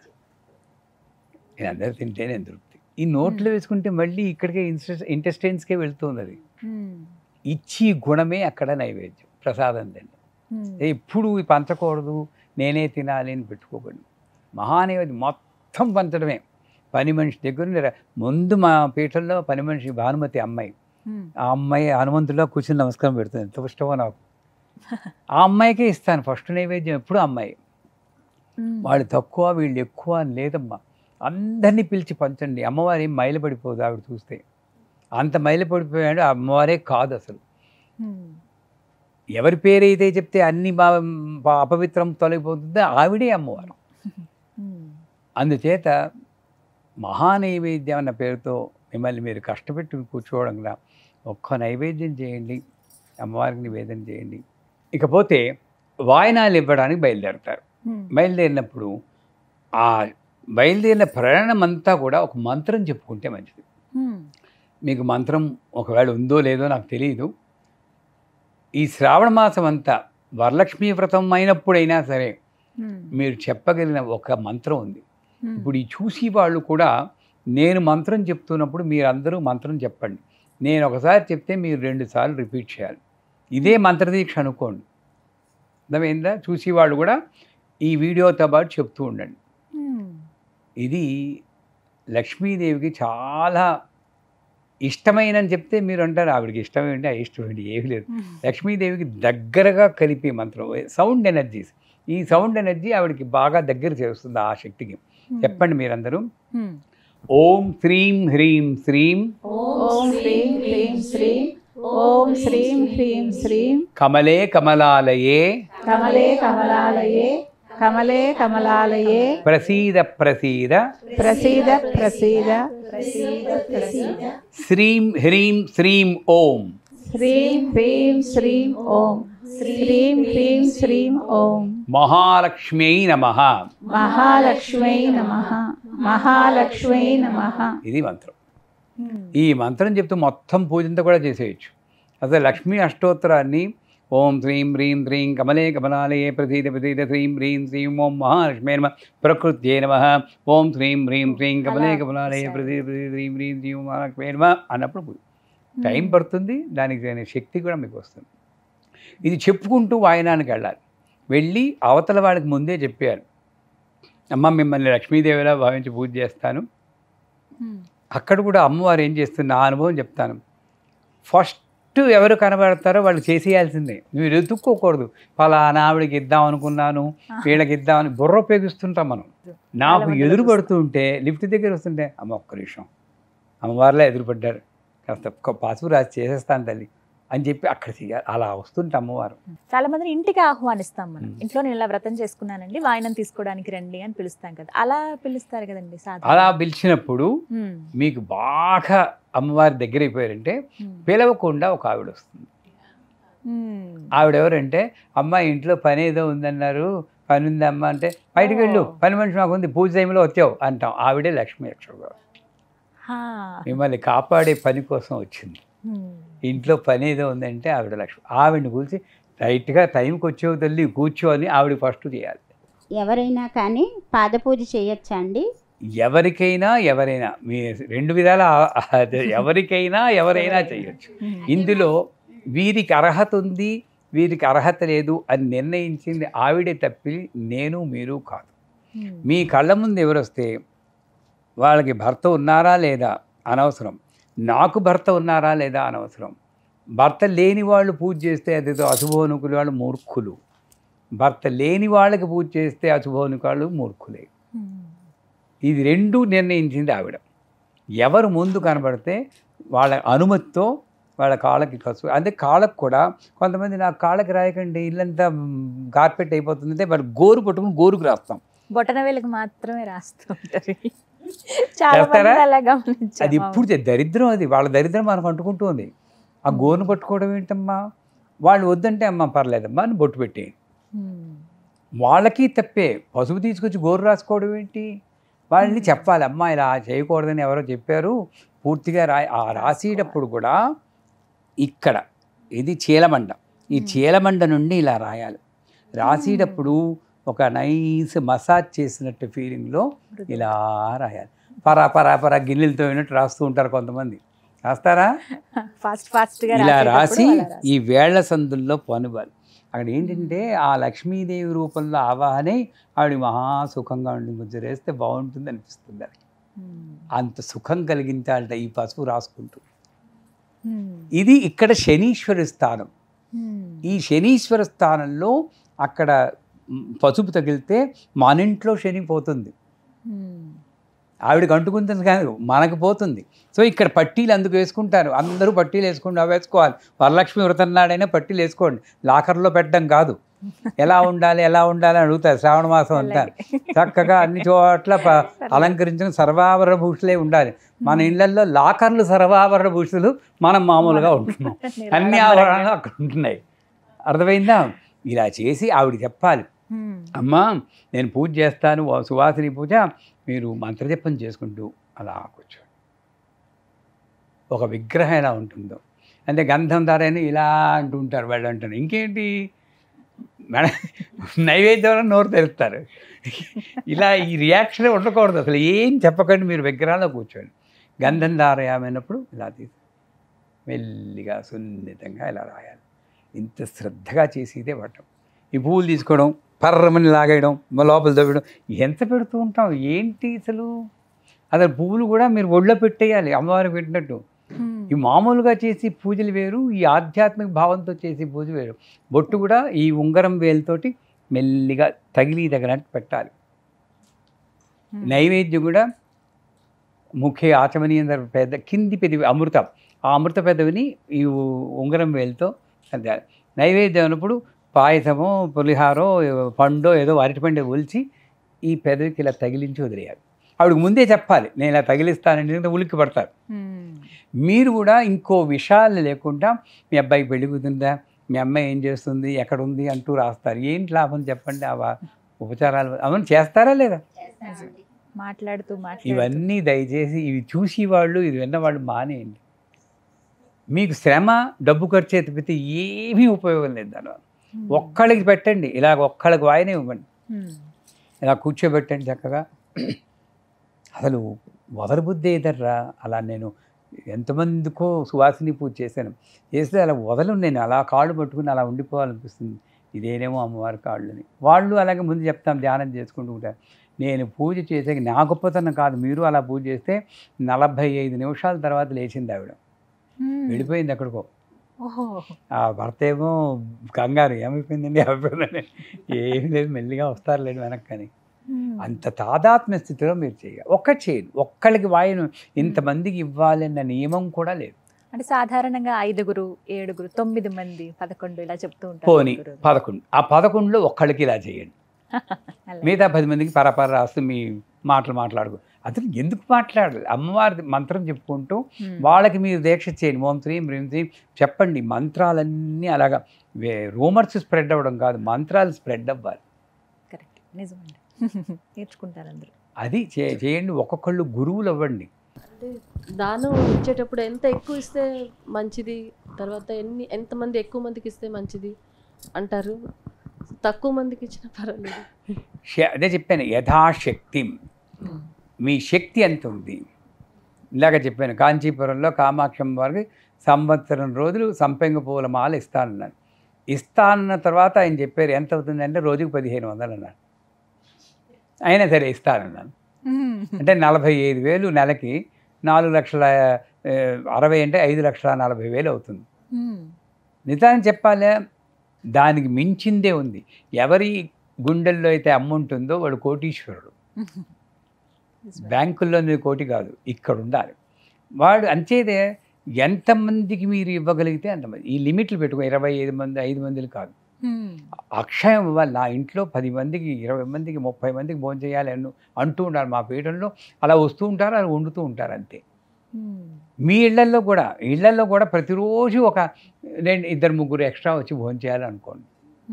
నేను అందరూ తింటే నేను తృప్తి ఈ నోట్లో వేసుకుంటే మళ్ళీ ఇక్కడికే ఇంట్రెస్ట్ ఇంటెస్టైన్స్కే వెళ్తుంది అది హ్మ్. ఇచ్చి గుణమే అక్కడ నైవేద్యం ప్రసాదం తిండి హ్మ్. ఎప్పుడు ఈ పంచకూడదు నేనే తినాలి అని పెట్టుకోకూడదు మహానైవేద్యం మొత్తం పంచడమే పని మనిషి దగ్గర నుండి రా- ముందు మా పీఠంలో పని మనిషి భానుమతి అమ్మాయి హ్మ్. ఆ అమ్మాయి హనుమంతుడిలో కూర్చుని నమస్కారం పెడుతుంది ఎంత ఇష్టమో నాకు ఆ అమ్మాయికే ఇస్తాను ఫస్ట్ నైవేద్యం ఎప్పుడు అమ్మాయి హ్మ్. వాళ్ళు తక్కువ వీళ్ళు ఎక్కువ అని లేదమ్మా అందరినీ పిలిచి పంచండి అమ్మవారి ఏం మైలపడిపోదు ఆవిడ చూస్తే అంత మైలపడిపోయాడు ఆ అమ్మవారే కాదు అసలు హ్మ్. ఎవరి పేరైతే చెప్తే అన్ని బా బా- అపవిత్రం తొలగిపోతుందో ఆవిడే అమ్మవారు హ్మ్. అందుచేత మహానైవేద్యం అన్న పేరుతో మిమ్మల్ని మీరు కష్టపెట్టి కూర్చోవడంలా ఒక్క నైవేద్యం చేయండి అమ్మవారికి నివేదన చేయండి ఇకపోతే వాయనాలు ఇవ్వడానికి బయలుదేరతారు హ్మ్. బయలుదేరినప్పుడు ఆ బయలుదేరిన ప్రయాణం అంతా కూడా ఒక మంత్రం చెప్పుకుంటే మంచిది హ్మ్. మీకు మంత్రం ఒకవేళ ఉందో లేదో నాకు తెలియదు ఈ శ్రావణ మాసం అంతా వరలక్ష్మీ వ్రతం అయినప్పుడైనా సరే హ్మ్. మీరు చెప్పగలిగిన ఒక మంత్రం ఉంది హ్మ్. ఇప్పుడు ఈ చూసి వాళ్ళు కూడా నేను మంత్రం చెప్తున్నప్పుడు మీరందరూ మంత్రం చెప్పండి నేను ఒకసారి చెప్తే మీరు రెండు సార్లు రిపీట్ చేయాలి ఇదే మంత్రదీక్ష అనుకోండి అర్థమైందా చూసి వాళ్ళు కూడా ఈ వీడియోతో పాటు చెప్తూ ఉండండి హ్మ్. ఇది లక్ష్మీదేవికి చాలా ఇష్టమైనని చెప్తే మీరు అంటారు ఆవిడకి ఇష్టమేంటి ఆ ఇష్టం ఏంటి ఏమీ లేదు హ్మ్. లక్ష్మీదేవికి దగ్గరగా కలిపే మంత్రం సౌండ్ ఎనర్జీస్ ఈ సౌండ్ ఎనర్జీ ఆవిడకి బాగా దగ్గర చేస్తుంది ఆ శక్తికి చెప్పండి మీరందరూ హ్మ్. ఓం శ్రీం హ్రీం శ్రీం ఓం హ్రీం హ్రీం శ్రీం ఓం శ్రీం హ్రీం శ్రీం కమలే కమలాలయే కమలే కమలాలయే కమలే కమలాలయే ప్రసీద ప్రసీద ప్రసీద ప్రసీద శ్రీం హ్రీం శ్రీం ఓం శ్రీం హ్రీం శ్రీం ఓం శ్రీం హ్రీం శ్రీం ఓం మహాలక్ష్మ్యై నమ మహాలక్ష్మై నమ మహాలక్ష్మై నమ ఇది మంత్రం హ్మ్. ఈ మంత్రం చెప్తూ మొత్తం పూజంతా కూడా చేసేయచ్చు అసలు లక్ష్మీ అష్టోత్తరాన్ని ఓం శ్రీం హ్రీం శ్రీం కమలే కమలాలయే ప్రసీద ప్రసీద శ్రీం హ్రీం శ్రీం ఓం మహాలక్ష్మే నమ ప్రకృత్యే నమ ఓం శ్రీం హ్రీం శ్రీం కమలే కమలాలయే ప్రసీద ప్రసీద శ్రీం హ్రీం శ్రీం మహాలక్ష్మే నమ అన్నప్పుడు పూజ టైం పడుతుంది దానికి దాని శక్తి కూడా మీకు వస్తుంది ఇది చెప్పుకుంటూ వాయనానికి వెళ్ళాలి వెళ్ళి అవతల వాళ్ళకి ముందే చెప్పారు అమ్మ మిమ్మల్ని లక్ష్మీదేవిలా భావించి పూజ చేస్తాను హ్మ్. అక్కడ కూడా అమ్మవారు ఏం చేస్తుంది నా అనుభవం చెప్తాను ఫస్ట్ ఎవరు కనబడతారో వాళ్ళు చేసేయాల్సిందే మీరు ఎదుక్కోకూడదు ఫలానా ఆవిడకి ఇద్దాం అనుకున్నాను వీళ్ళకి ఇద్దామని బుర్ర ఉపయోగిస్తుంటాం మనం నాకు మంది ఎదురు చూస్తారు. పడుతూ ఉంటే లిఫ్ట్ దగ్గర వస్తుంటే అమ్మ ఒక్క నిమిషం అమ్మవారిలో ఎదురుపడ్డారు కాస్త ఒక్క పాసుపు రాసి చేసేస్తాను తల్లి అని చెప్పి అక్కడ చేయాలి అలా వస్తుంటే అమ్మవారు చాలా మందిని ఇంటికి ఆహ్వానిస్తాం మనం హ్మ్. ఇంట్లో నేను ఇలా వ్రతం చేసుకున్నానండి వాయినం తీసుకోవడానికి రండి అని పిలుస్తాం కదా అలా పిలుస్తారు కదండి సాధారణ అలా పిలిచినప్పుడు హ్మ్. మీకు బాగా అమ్మవారి దగ్గర అయిపోయారంటే హ్మ్. పిలవకుండా ఒక ఆవిడ వస్తుంది హ్మ్. ఆవిడ ఎవరంటే అమ్మ ఇంట్లో పని ఏదో ఉందన్నారు పని ఉందమ్మా అంటే బయటికి వెళ్ళు ఓ. పని మనిషి మాకు ఉంది పూజ టైంలో వచ్చావు అంటాం ఆవిడే లక్ష్మీ అక్షర హా. మిమ్మల్ని కాపాడే పని కోసం వచ్చింది హ్మ్. ఇంట్లో పని ఏదో ఉందంటే ఆవిడ లక్ష్మి ఆవిడని కూర్చి రైట్గా టైంకి వచ్చేవు తల్లి కూర్చో అని ఆవిడ ఫస్ట్ చేయాలి ఎవరైనా కానీ పాదపూజ చేయొచ్చా అండి ఎవరికైనా ఎవరైనా మీ రెండు విధాల ఆ- అదే ఎవరికైనా ఎవరైనా చేయొచ్చు ఇందులో వీరికి అర్హత ఉంది వీరికి అర్హత లేదు అని నిర్ణయించింది ఆవిడే తప్పి నేను మీరు కాదు మీ కళ్ళ ముందు ఎవరు వస్తే వాళ్ళకి భర్త ఉన్నారా లేదా అనవసరం నాకు భర్త ఉన్నారా లేదా అనవసరం భర్త లేని వాళ్ళు పూజ చేస్తే అదేదో అశుభోనుకులు వాళ్ళు మూర్ఖులు భర్త లేని వాళ్ళకి పూజ చేస్తే అశుభోనుకు వాళ్ళు మూర్ఖులే ఇది రెండు నిర్ణయించింది ఆవిడ ఎవరు ముందు కనబడితే వాళ్ళ అనుమతితో వాళ్ళ కాళ్ళకి కసు అంటే కాళ్ళకు కూడా కొంతమంది నాకు కాళ్ళకి రాయకండి ఇల్లంతా కార్పెట్ అయిపోతుందంటే మరి గోరు పట్టుకుని గోరుకు రాస్తాం బొటన వేలకు మాత్రమే రాస్తూ ఉంటారు చాలా చేస్తారా? మంది అలా గమనించాం అది ఇప్పుడు చే- దరిద్రం అది వాళ్ళ దరిద్రం మనకు అంటుకుంటుంది ఆ గోరును పట్టుకోవడం ఏంటమ్మా వాళ్ళు వద్దంటే అమ్మ పర్లేదమ్మా అని బొట్టు పెట్టి ఉమ్. వాళ్ళకి తప్పే పసుపు తీసుకొచ్చి గోరు రాసుకోవడం ఏంటి వాళ్ళని చెప్పాలి అమ్మా ఇలా చేయకూడదని ఎవరో చెప్పారు పూర్తిగా రా ఆ రాసేటప్పుడు కూడా ఇక్కడ ఇది చీలమండ ఈ చీలమండ నుండి ఇలా రాయాలి రాసేటప్పుడు ఒక నైస్ మసాజ్ చేసినట్టు ఫీలింగ్లో ఇలా రాయాలి పరా పరా పరా గిన్నెలతో అయినట్టు రాస్తూ ఉంటారు కొంతమంది రాస్తారా ఫాస్ట్ ఫాస్ట్ గా ఇలా రాసేటప్పుడు రాసి అలా రాసి. ఈ వేళ్ల సందుల్లో పనుబాలి అక్కడ ఏంటంటే ఆ లక్ష్మీదేవి రూపంలో ఆవాహనే ఆవిడ మహాసుఖంగా ఉండి ముద్రేస్తే బాగుంటుంది అనిపిస్తుంది అది ఉమ్. అంత సుఖం కలిగించాలట ఈ పసుపు రాసుకుంటూ ఉమ్. ఇది ఇక్కడ శనీశ్వరి స్థానం ఉమ్. ఈ శనీశ్వర స్థానంలో అక్కడ మ్, పసుపు తగిలితే మన ఇంట్లో శని పోతుంది ఉమ్. ఆవిడకి అంటుకుంటుంది కాదు మనకు పోతుంది సో ఇక్కడ పట్టీలు అందుకు వేసుకుంటారు అందరూ పట్టీలు వేసుకుంటూ అవి వేసుకోవాలి వరలక్ష్మి వ్రతం నాడైనా పట్టీలు వేసుకోండి లాకర్లో పెట్టడం కాదు ఎలా ఉండాలి ఎలా ఉండాలి అని అడుగుతారు శ్రావణ మాసం అంతా చక్కగా అన్ని చోట్ల ప- అలంకరించిన సర్వాభరణ భూషులే ఉండాలి మన ఇళ్లలో లాకర్లు సర్వాభరణ భూషులు మనం మామూలుగా ఉంటున్నాం అన్ని ఆభరణాలు అక్కడ ఉంటున్నాయి అర్థమైందా ఇలా చేసి ఆవిడ చెప్పాలి ఉమ్. అమ్మా నేను పూజ చేస్తాను వా- సువాసిని పూజ మీరు మంత్రజపం చేసుకుంటూ అలా కూర్చోండి ఒక విగ్రహం ఎలా ఉంటుందో అంటే గంధం ధారని ఇలా అంటూ ఉంటారు వాళ్ళు అంటారు ఇంకేంటి మేడం నైవేద్యం నోరు తెరుస్తారు ఇలా ఈ రియాక్షన్ ఉండకూడదు అసలు ఏం చెప్పకండి మీరు విగ్రహాల్లో కూర్చోండి గంధం ధారయామైనప్పుడు ఇలా తీసి మెల్లిగా సున్నితంగా ఇలా రాయాలి ఇంత శ్రద్ధగా చేసి ఇదే పట్టం ఈ పువ్వులు తీసుకోవడం పర్రమని లాగేయడం మా లోపల దవ్వడం ఎంత పెడుతూ ఉంటాం ఏంటి అసలు అసలు పువ్వులు కూడా మీరు ఒళ్ళో పెట్టేయాలి అమ్మవారికి పెట్టినట్టు ఉమ్. ఈ మామూలుగా చేసి పూజలు వేరు ఈ ఆధ్యాత్మిక భావంతో చేసి పూజ వేరు బొట్టు కూడా ఈ ఉంగరం వేలుతోటి మెల్లిగా తగిలి తగినట్టు పెట్టాలి ఉమ్. నైవేద్యం కూడా ముఖ్య ఆచమనీయం పెద్ద కింది పెదవి అమృతం ఆ అమృత పెదవిని ఈ ఉ- ఉంగరం వేలుతో అందాలి నైవేద్యం అన్నప్పుడు పాయసమో పులిహారో పండో ఏదో అరటిపండు ఒలిచి ఈ పెదవికి ఇలా తగిలించి వదిలేయాలి ఆవిడకి ముందే చెప్పాలి నేను ఇలా తగిలిస్తానండి ఎందుకంటే ఉలిక్కి పడతారు ఉమ్. మీరు కూడా ఇంకో విషయాలు లేకుండా మీ అబ్బాయికి పెళ్లి కుదిరిందా మీ అమ్మాయి ఏం చేస్తుంది ఎక్కడ ఉంది అంటూ రాస్తారు ఏంటి లాభం చెప్పండి ఆ వా- ఉపచారాలు అవన్నీ చేస్తారా లేదా మాట్లాడుతూ మాట్లాడుతూ ఇవన్నీ దయచేసి ఇవి చూసి వాళ్ళు ఇది విన్నవాళ్ళు మానేయండి మీకు శ్రమ డబ్బు ఖర్చు తప్పితే ఏమీ ఉపయోగం లేదు దానివల్ల ఉమ్. ఒక్కళ్ళకి పెట్టండి ఇలా ఒక్కళ్ళకి వాయినే ఇవ్వండి ఉమ్. ఇలా కూర్చోబెట్టండి చక్కగా అసలు వదల బుద్ధి ఏదర్రా అలా నేను ఎంతమందికో సువాసిని పూజ చేశాను చేస్తే అలా వదలు నేను అలా కాళ్ళు పట్టుకుని అలా ఉండిపోవాలనిపిస్తుంది ఇదేనేమో అమ్మవారి కాళ్ళని వాళ్ళు అలాగే ముందు చెప్తాం ధ్యానం చేసుకుంటూ ఉంటారు నేను పూజ చేసాక నా గొప్పతనం కాదు మీరు అలా పూజ చేస్తే నలభై ఐదు నిమిషాల తర్వాత లేచింది ఆవిడ ఉమ్. వెళ్ళిపోయింది ఎక్కడికో ఓహో ఆ భర్త ఏమో కంగారు ఏమైపోయిందండి ఏమైపోయిందని ఏమీ లేదు మెల్లిగా వస్తారులేండి వెనక్కని ఉమ్. అంత తాదాత్మ్య స్థితిలో మీరు చేయాలి ఒక్క చేయండి ఒక్కళ్ళకి వాయును ఇంతమందికి ఇవ్వాలి అన్న నియమం కూడా లేదు అంటే సాధారణంగా ఐదుగురు ఏడుగురు తొమ్మిది మంది పదకొండు ఇలా చెప్తూ ఉంటారు పోని గురువు. పదకొండు ఆ పదకొండులో ఒక్కళ్ళకి ఇలా చేయండి అలా. మిగతా పది మందికి పరపర రాస్తూ మీ మాటలు మాట్లాడుకో అసలు ఎందుకు మాట్లాడాలి అమ్మవారి మంత్రం చెప్పుకుంటూ ఉమ్. వాళ్ళకి మీరు దీక్ష చేయండి ఓం శ్రీం హ్రీం శ్రీం చెప్పండి మంత్రాలన్నీ అలాగా రూమర్స్ స్ప్రెడ్ అవ్వడం కాదు మంత్రాలు స్ప్రెడ్ అవ్వాలి కరెక్ట్ నిజమండి నేర్చుకుంటారు అందరూ అది చే చేయండి ఒక్కొక్కళ్ళు గురువులు అవ్వండి అంటే దానం ఇచ్చేటప్పుడు ఎంత ఎక్కువ ఇస్తే మంచిది తర్వాత ఎన్ని ఎంతమంది ఎక్కువ మందికి ఇస్తే మంచిది అంటారు తక్కువ మందికి ఇచ్చినా పర్వాలేదు శ- అదే చెప్పాను యథాశక్తి మీ శక్తి ఎంత ఉంది ఇందాక చెప్పాను కాంచీపురంలో కామాక్షం వారికి సంవత్సరం రోజులు సంపెంగ పూల మాల ఇస్తానన్నాను ఇస్తానన్న తర్వాత ఆయన చెప్పారు ఎంత అవుతుందంటే రోజుకు పదిహేను వందలు అన్నాడు అయినా సరే ఇస్తానన్నాను అంటే నలభై ఐదు వేలు నెలకి నాలుగు లక్షల ఆ, అరవై అంటే ఐదు లక్షల నలభై వేలు అవుతుంది నిజాన్ని చెప్పాలా దానికి మించిందే ఉంది ఎవరి గుండెల్లో అయితే అమ్మ ఉంటుందో వాడు కోటీశ్వరుడు బ్యాంకుల్లో నీ కోటి కాదు ఇక్కడ ఉండాలి వాడు అంచేదే ఎంతమందికి మీరు ఇవ్వగలిగితే అంతమంది ఈ లిమిట్లు పెట్టుకో ఇరవై ఐదు మంది ఐదు మందిలు కాదు అక్షయం ఇవ్వాలి నా ఇంట్లో పది మందికి ఇరవై మందికి ముప్పై మందికి భోజనం చేయాలి అను అంటూ ఉంటారు మా పీఠంలో అలా వస్తూ ఉంటారు అలా వండుతూ ఉంటారు అంతే మీ ఇళ్లల్లో కూడా ఇళ్లల్లో కూడా ప్రతిరోజు ఒక రెండు ఇద్దరు ముగ్గురు ఎక్స్ట్రా వచ్చి భోజనం చేయాలనుకోండి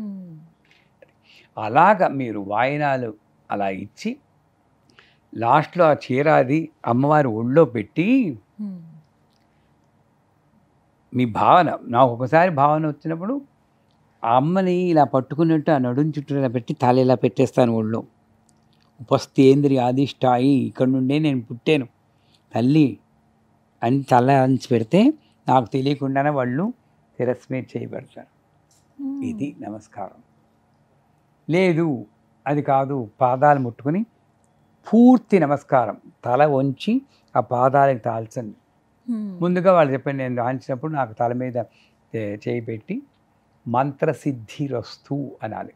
అలాగ మీరు వాయినాలు అలా ఇచ్చి లాస్ట్లో ఆ చీరాది అమ్మవారి ఒళ్ళో పెట్టి మీ భావన నాకు ఒకసారి భావన వచ్చినప్పుడు ఆ అమ్మని ఇలా పట్టుకున్నట్టు ఆ నడుం చుట్టూ ఇలా పెట్టి తల ఇలా పెట్టేస్తాను ఒళ్ళో ఉపస్థేంద్రి ఆదిష్టాయి ఇక్కడ నుండే నేను పుట్టాను తల్లి అని తల అంచి పెడితే నాకు తెలియకుండానే వాళ్ళు తిరస్మేట్ చేయబడతారు ఇది నమస్కారం లేదు అది కాదు పాదాలు ముట్టుకుని పూర్తి నమస్కారం తల వంచి ఆ పాదాలకు తాల్చండి ముందుగా వాళ్ళు చెప్పండి నేను దాల్చినప్పుడు నాకు తల మీద ఏ- చేయి పెట్టి మంత్రసిద్ధిరస్తు అనాలి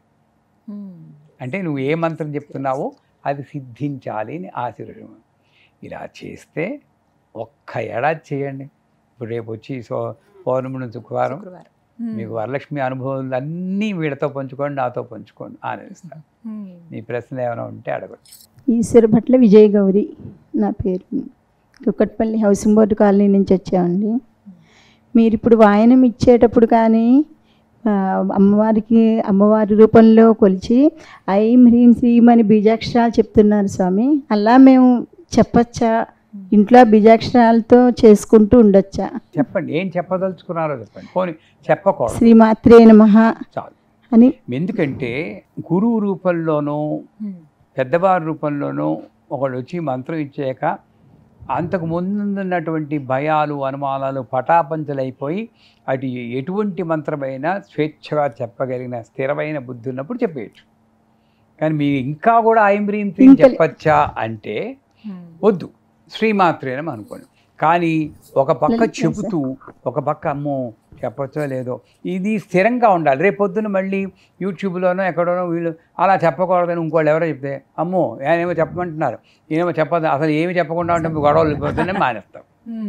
అంటే నువ్వు ఏ మంత్రం చెప్తున్నావో అది సిద్ధించాలి అని ఆశీర్వదం ఇలా చేస్తే ఒక్క ఏడాది చేయండి ఇప్పుడు రేపు వచ్చి సో పౌర్ణమి నుంచి శుక్రవారం మీకు వరలక్ష్మి అనుభవాలు అన్నీ వీళ్ళతో పంచుకోండి నాతో పంచుకోండి ఆనందిస్తాను మీ ప్రశ్న ఏమైనా ఉంటే అడగచ్చు ఈశ్వర భట్ల విజయ గౌరి నా పేరు కుక్కట్పల్లి హౌసింగ్ బోర్డు కాలనీ నుంచి వచ్చామండి మీరు ఇప్పుడు వాయనం ఇచ్చేటప్పుడు కానీ ఆ, అమ్మవారికి అమ్మవారి రూపంలో కొలిచి ఐం హ్రీం శ్రీం అని బీజాక్షరాలు చెప్తున్నారు స్వామి అలా మేము చెప్పచ్చా ఇంట్లో బీజాక్షరాలతో చేసుకుంటూ ఉండొచ్చా చెప్పండి ఏం చెప్పదలుచుకున్నారో చెప్పండి పోనీ చెప్పకూడదు శ్రీమాత్రే నమః చాలు అని ఎందుకంటే గురువు రూపంలోనూ పెద్దవారి రూపంలోనూ ఒకడు వచ్చి మంత్రం ఇచ్చాక అంతకు ముందున్నటువంటి భయాలు అనుమానాలు పటాపంచలైపోయి అటు ఎటువంటి మంత్రమైనా స్వేచ్ఛగా చెప్పగలిగిన స్థిరమైన బుద్ధి ఉన్నప్పుడు చెప్పేయచ్చు కానీ మీరు ఇంకా కూడా ఐం బ్రీం త్రీం ఇంకా- చెప్పచ్చా అంటే వద్దు శ్రీమాత్రేనం అనుకోండి కానీ ఒక పక్క లలిత చెబుతూ ఒక పక్క అమ్మో చెప్పచ్చో లేదో ఇది స్థిరంగా ఉండాలి రేపు పొద్దున్న మళ్ళీ యూట్యూబ్లోనో ఎక్కడోనో వీళ్ళు అలా చెప్పకూడదని ఇంకోళ్ళు ఎవరో చెప్తే అమ్మో ఏమో చెప్పమంటున్నారు ఏమో చెప్పదు అసలు ఏమి చెప్పకుండా ఉంటే గొడవలు పోతేనే మానేస్తాం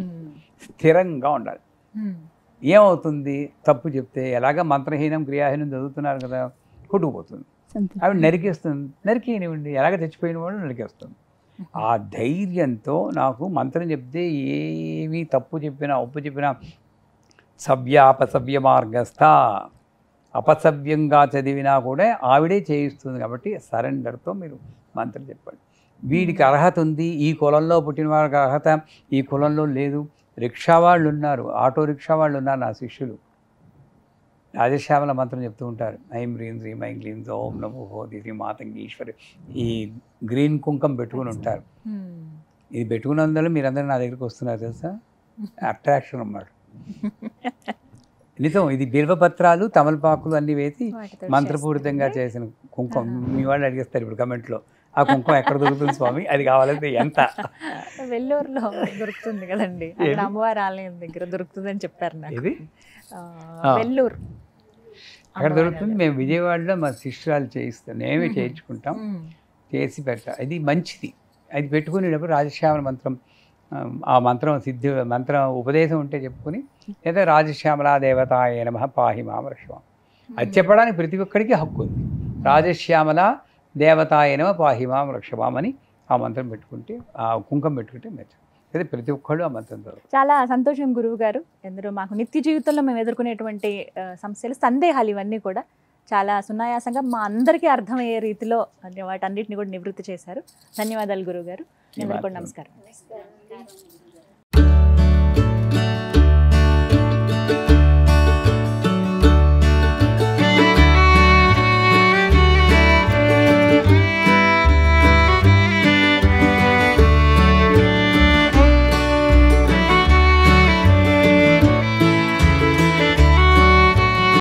స్థిరంగా ఉండాలి ఏమవుతుంది తప్పు చెప్తే ఎలాగ మంత్రహీనం క్రియాహీనం చదువుతున్నారు కదా కొట్టుకుపోతుంది సంతోషం. ఆవిడ నరికేస్తుంది నరికేయనివ్వండి ఎలాగ చచ్చిపోయిన వాడు నరికేస్తుంది ఆ ధైర్యంతో నాకు మంత్రం చెప్తే ఏమీ తప్పు చెప్పినా ఒప్పు చెప్పినా సవ్య అపసవ్య మార్గస్థ అపసవ్యంగా చదివినా కూడా ఆవిడే చేయిస్తుంది కాబట్టి సరెండర్తో మీరు మంత్రం చెప్పండి వీడికి అర్హత ఉంది ఈ కులంలో పుట్టిన వారికి అర్హత ఈ కులంలో లేదు రిక్షా వాళ్ళు ఉన్నారు ఆటో రిక్షా వాళ్ళు ఉన్నారు నా శిష్యులు రాజశ్యామల మంత్రం చెప్తూ ఉంటారు ఐం హ్రీం శ్రీం ఐం క్లీం ఓం నమో హోది శ్రీ మాతంగి ఈశ్వరి ఈ గ్రీన్ కుంకం పెట్టుకుని ఉంటారు ఇది పెట్టుకున్నందువల్ల మీరందరూ నా దగ్గరికి వస్తున్నారు తెలుసా అట్రాక్షన్ అన్నమాట నిజం ఇది బిల్వపత్రాలు తమలపాకులు అన్ని వేసి మంత్రపూరితంగా చేసిన కుంకుమ మీ వాళ్ళు అడిగేస్తారు ఇప్పుడు కమెంట్లో ఆ కుంకుమ ఎక్కడ దొరుకుతుంది స్వామి అది కావాలంటే ఎంత వెల్లూరులో దొరుకుతుంది కదండి అక్కడ ఏది? అమ్మవారి ఆలయం దగ్గర దొరుకుతుందని చెప్పారు నాకు ఇది ఆ, ఆ. వెల్లూరు అక్కడ దొరుకుతుంది మేము విజయవాడలో మా శిష్యురాలు చేయిస్తాం మేమే మ్మ్. చేయించుకుంటాం మ్మ్. చేసి పెట్ట అది మంచిది అది పెట్టుకునేటప్పుడు రాజశ్యామల మంత్రం ఆ, ఆ మంత్రం సిద్ధి మంత్రం ఉపదేశం ఉంటే చెప్పుకుని లేదా రాజశ్యామల దేవతాయ నమ పాహి మామరక్షం అది చెప్పడానికి ప్రతి ఒక్కడికి హక్కు ఉంది రాజశ్యామల దేవతాయ నమ పాహి మాం రక్షమామని ఆ మంత్రం పెట్టుకుంటే ఆ కుంకం పెట్టుకుంటే మెచ్చం అయితే ప్రతి ఒక్కళ్ళు ఆ మంత్రం చదవాలి చాలా సంతోషం గురువు గారు ఎందరో మాకు నిత్య జీవితంలో మేము ఎదుర్కొనేటువంటి ఆ, సమస్యలు సందేహాలు ఇవన్నీ కూడా చాలా సునాయాసంగా మా అందరికీ అర్థమయ్యే రీతిలో వాటన్నిటిని కూడా నివృత్తి చేశారు ధన్యవాదాలు గురువు గారు అందరికీ కూడా నమస్కారం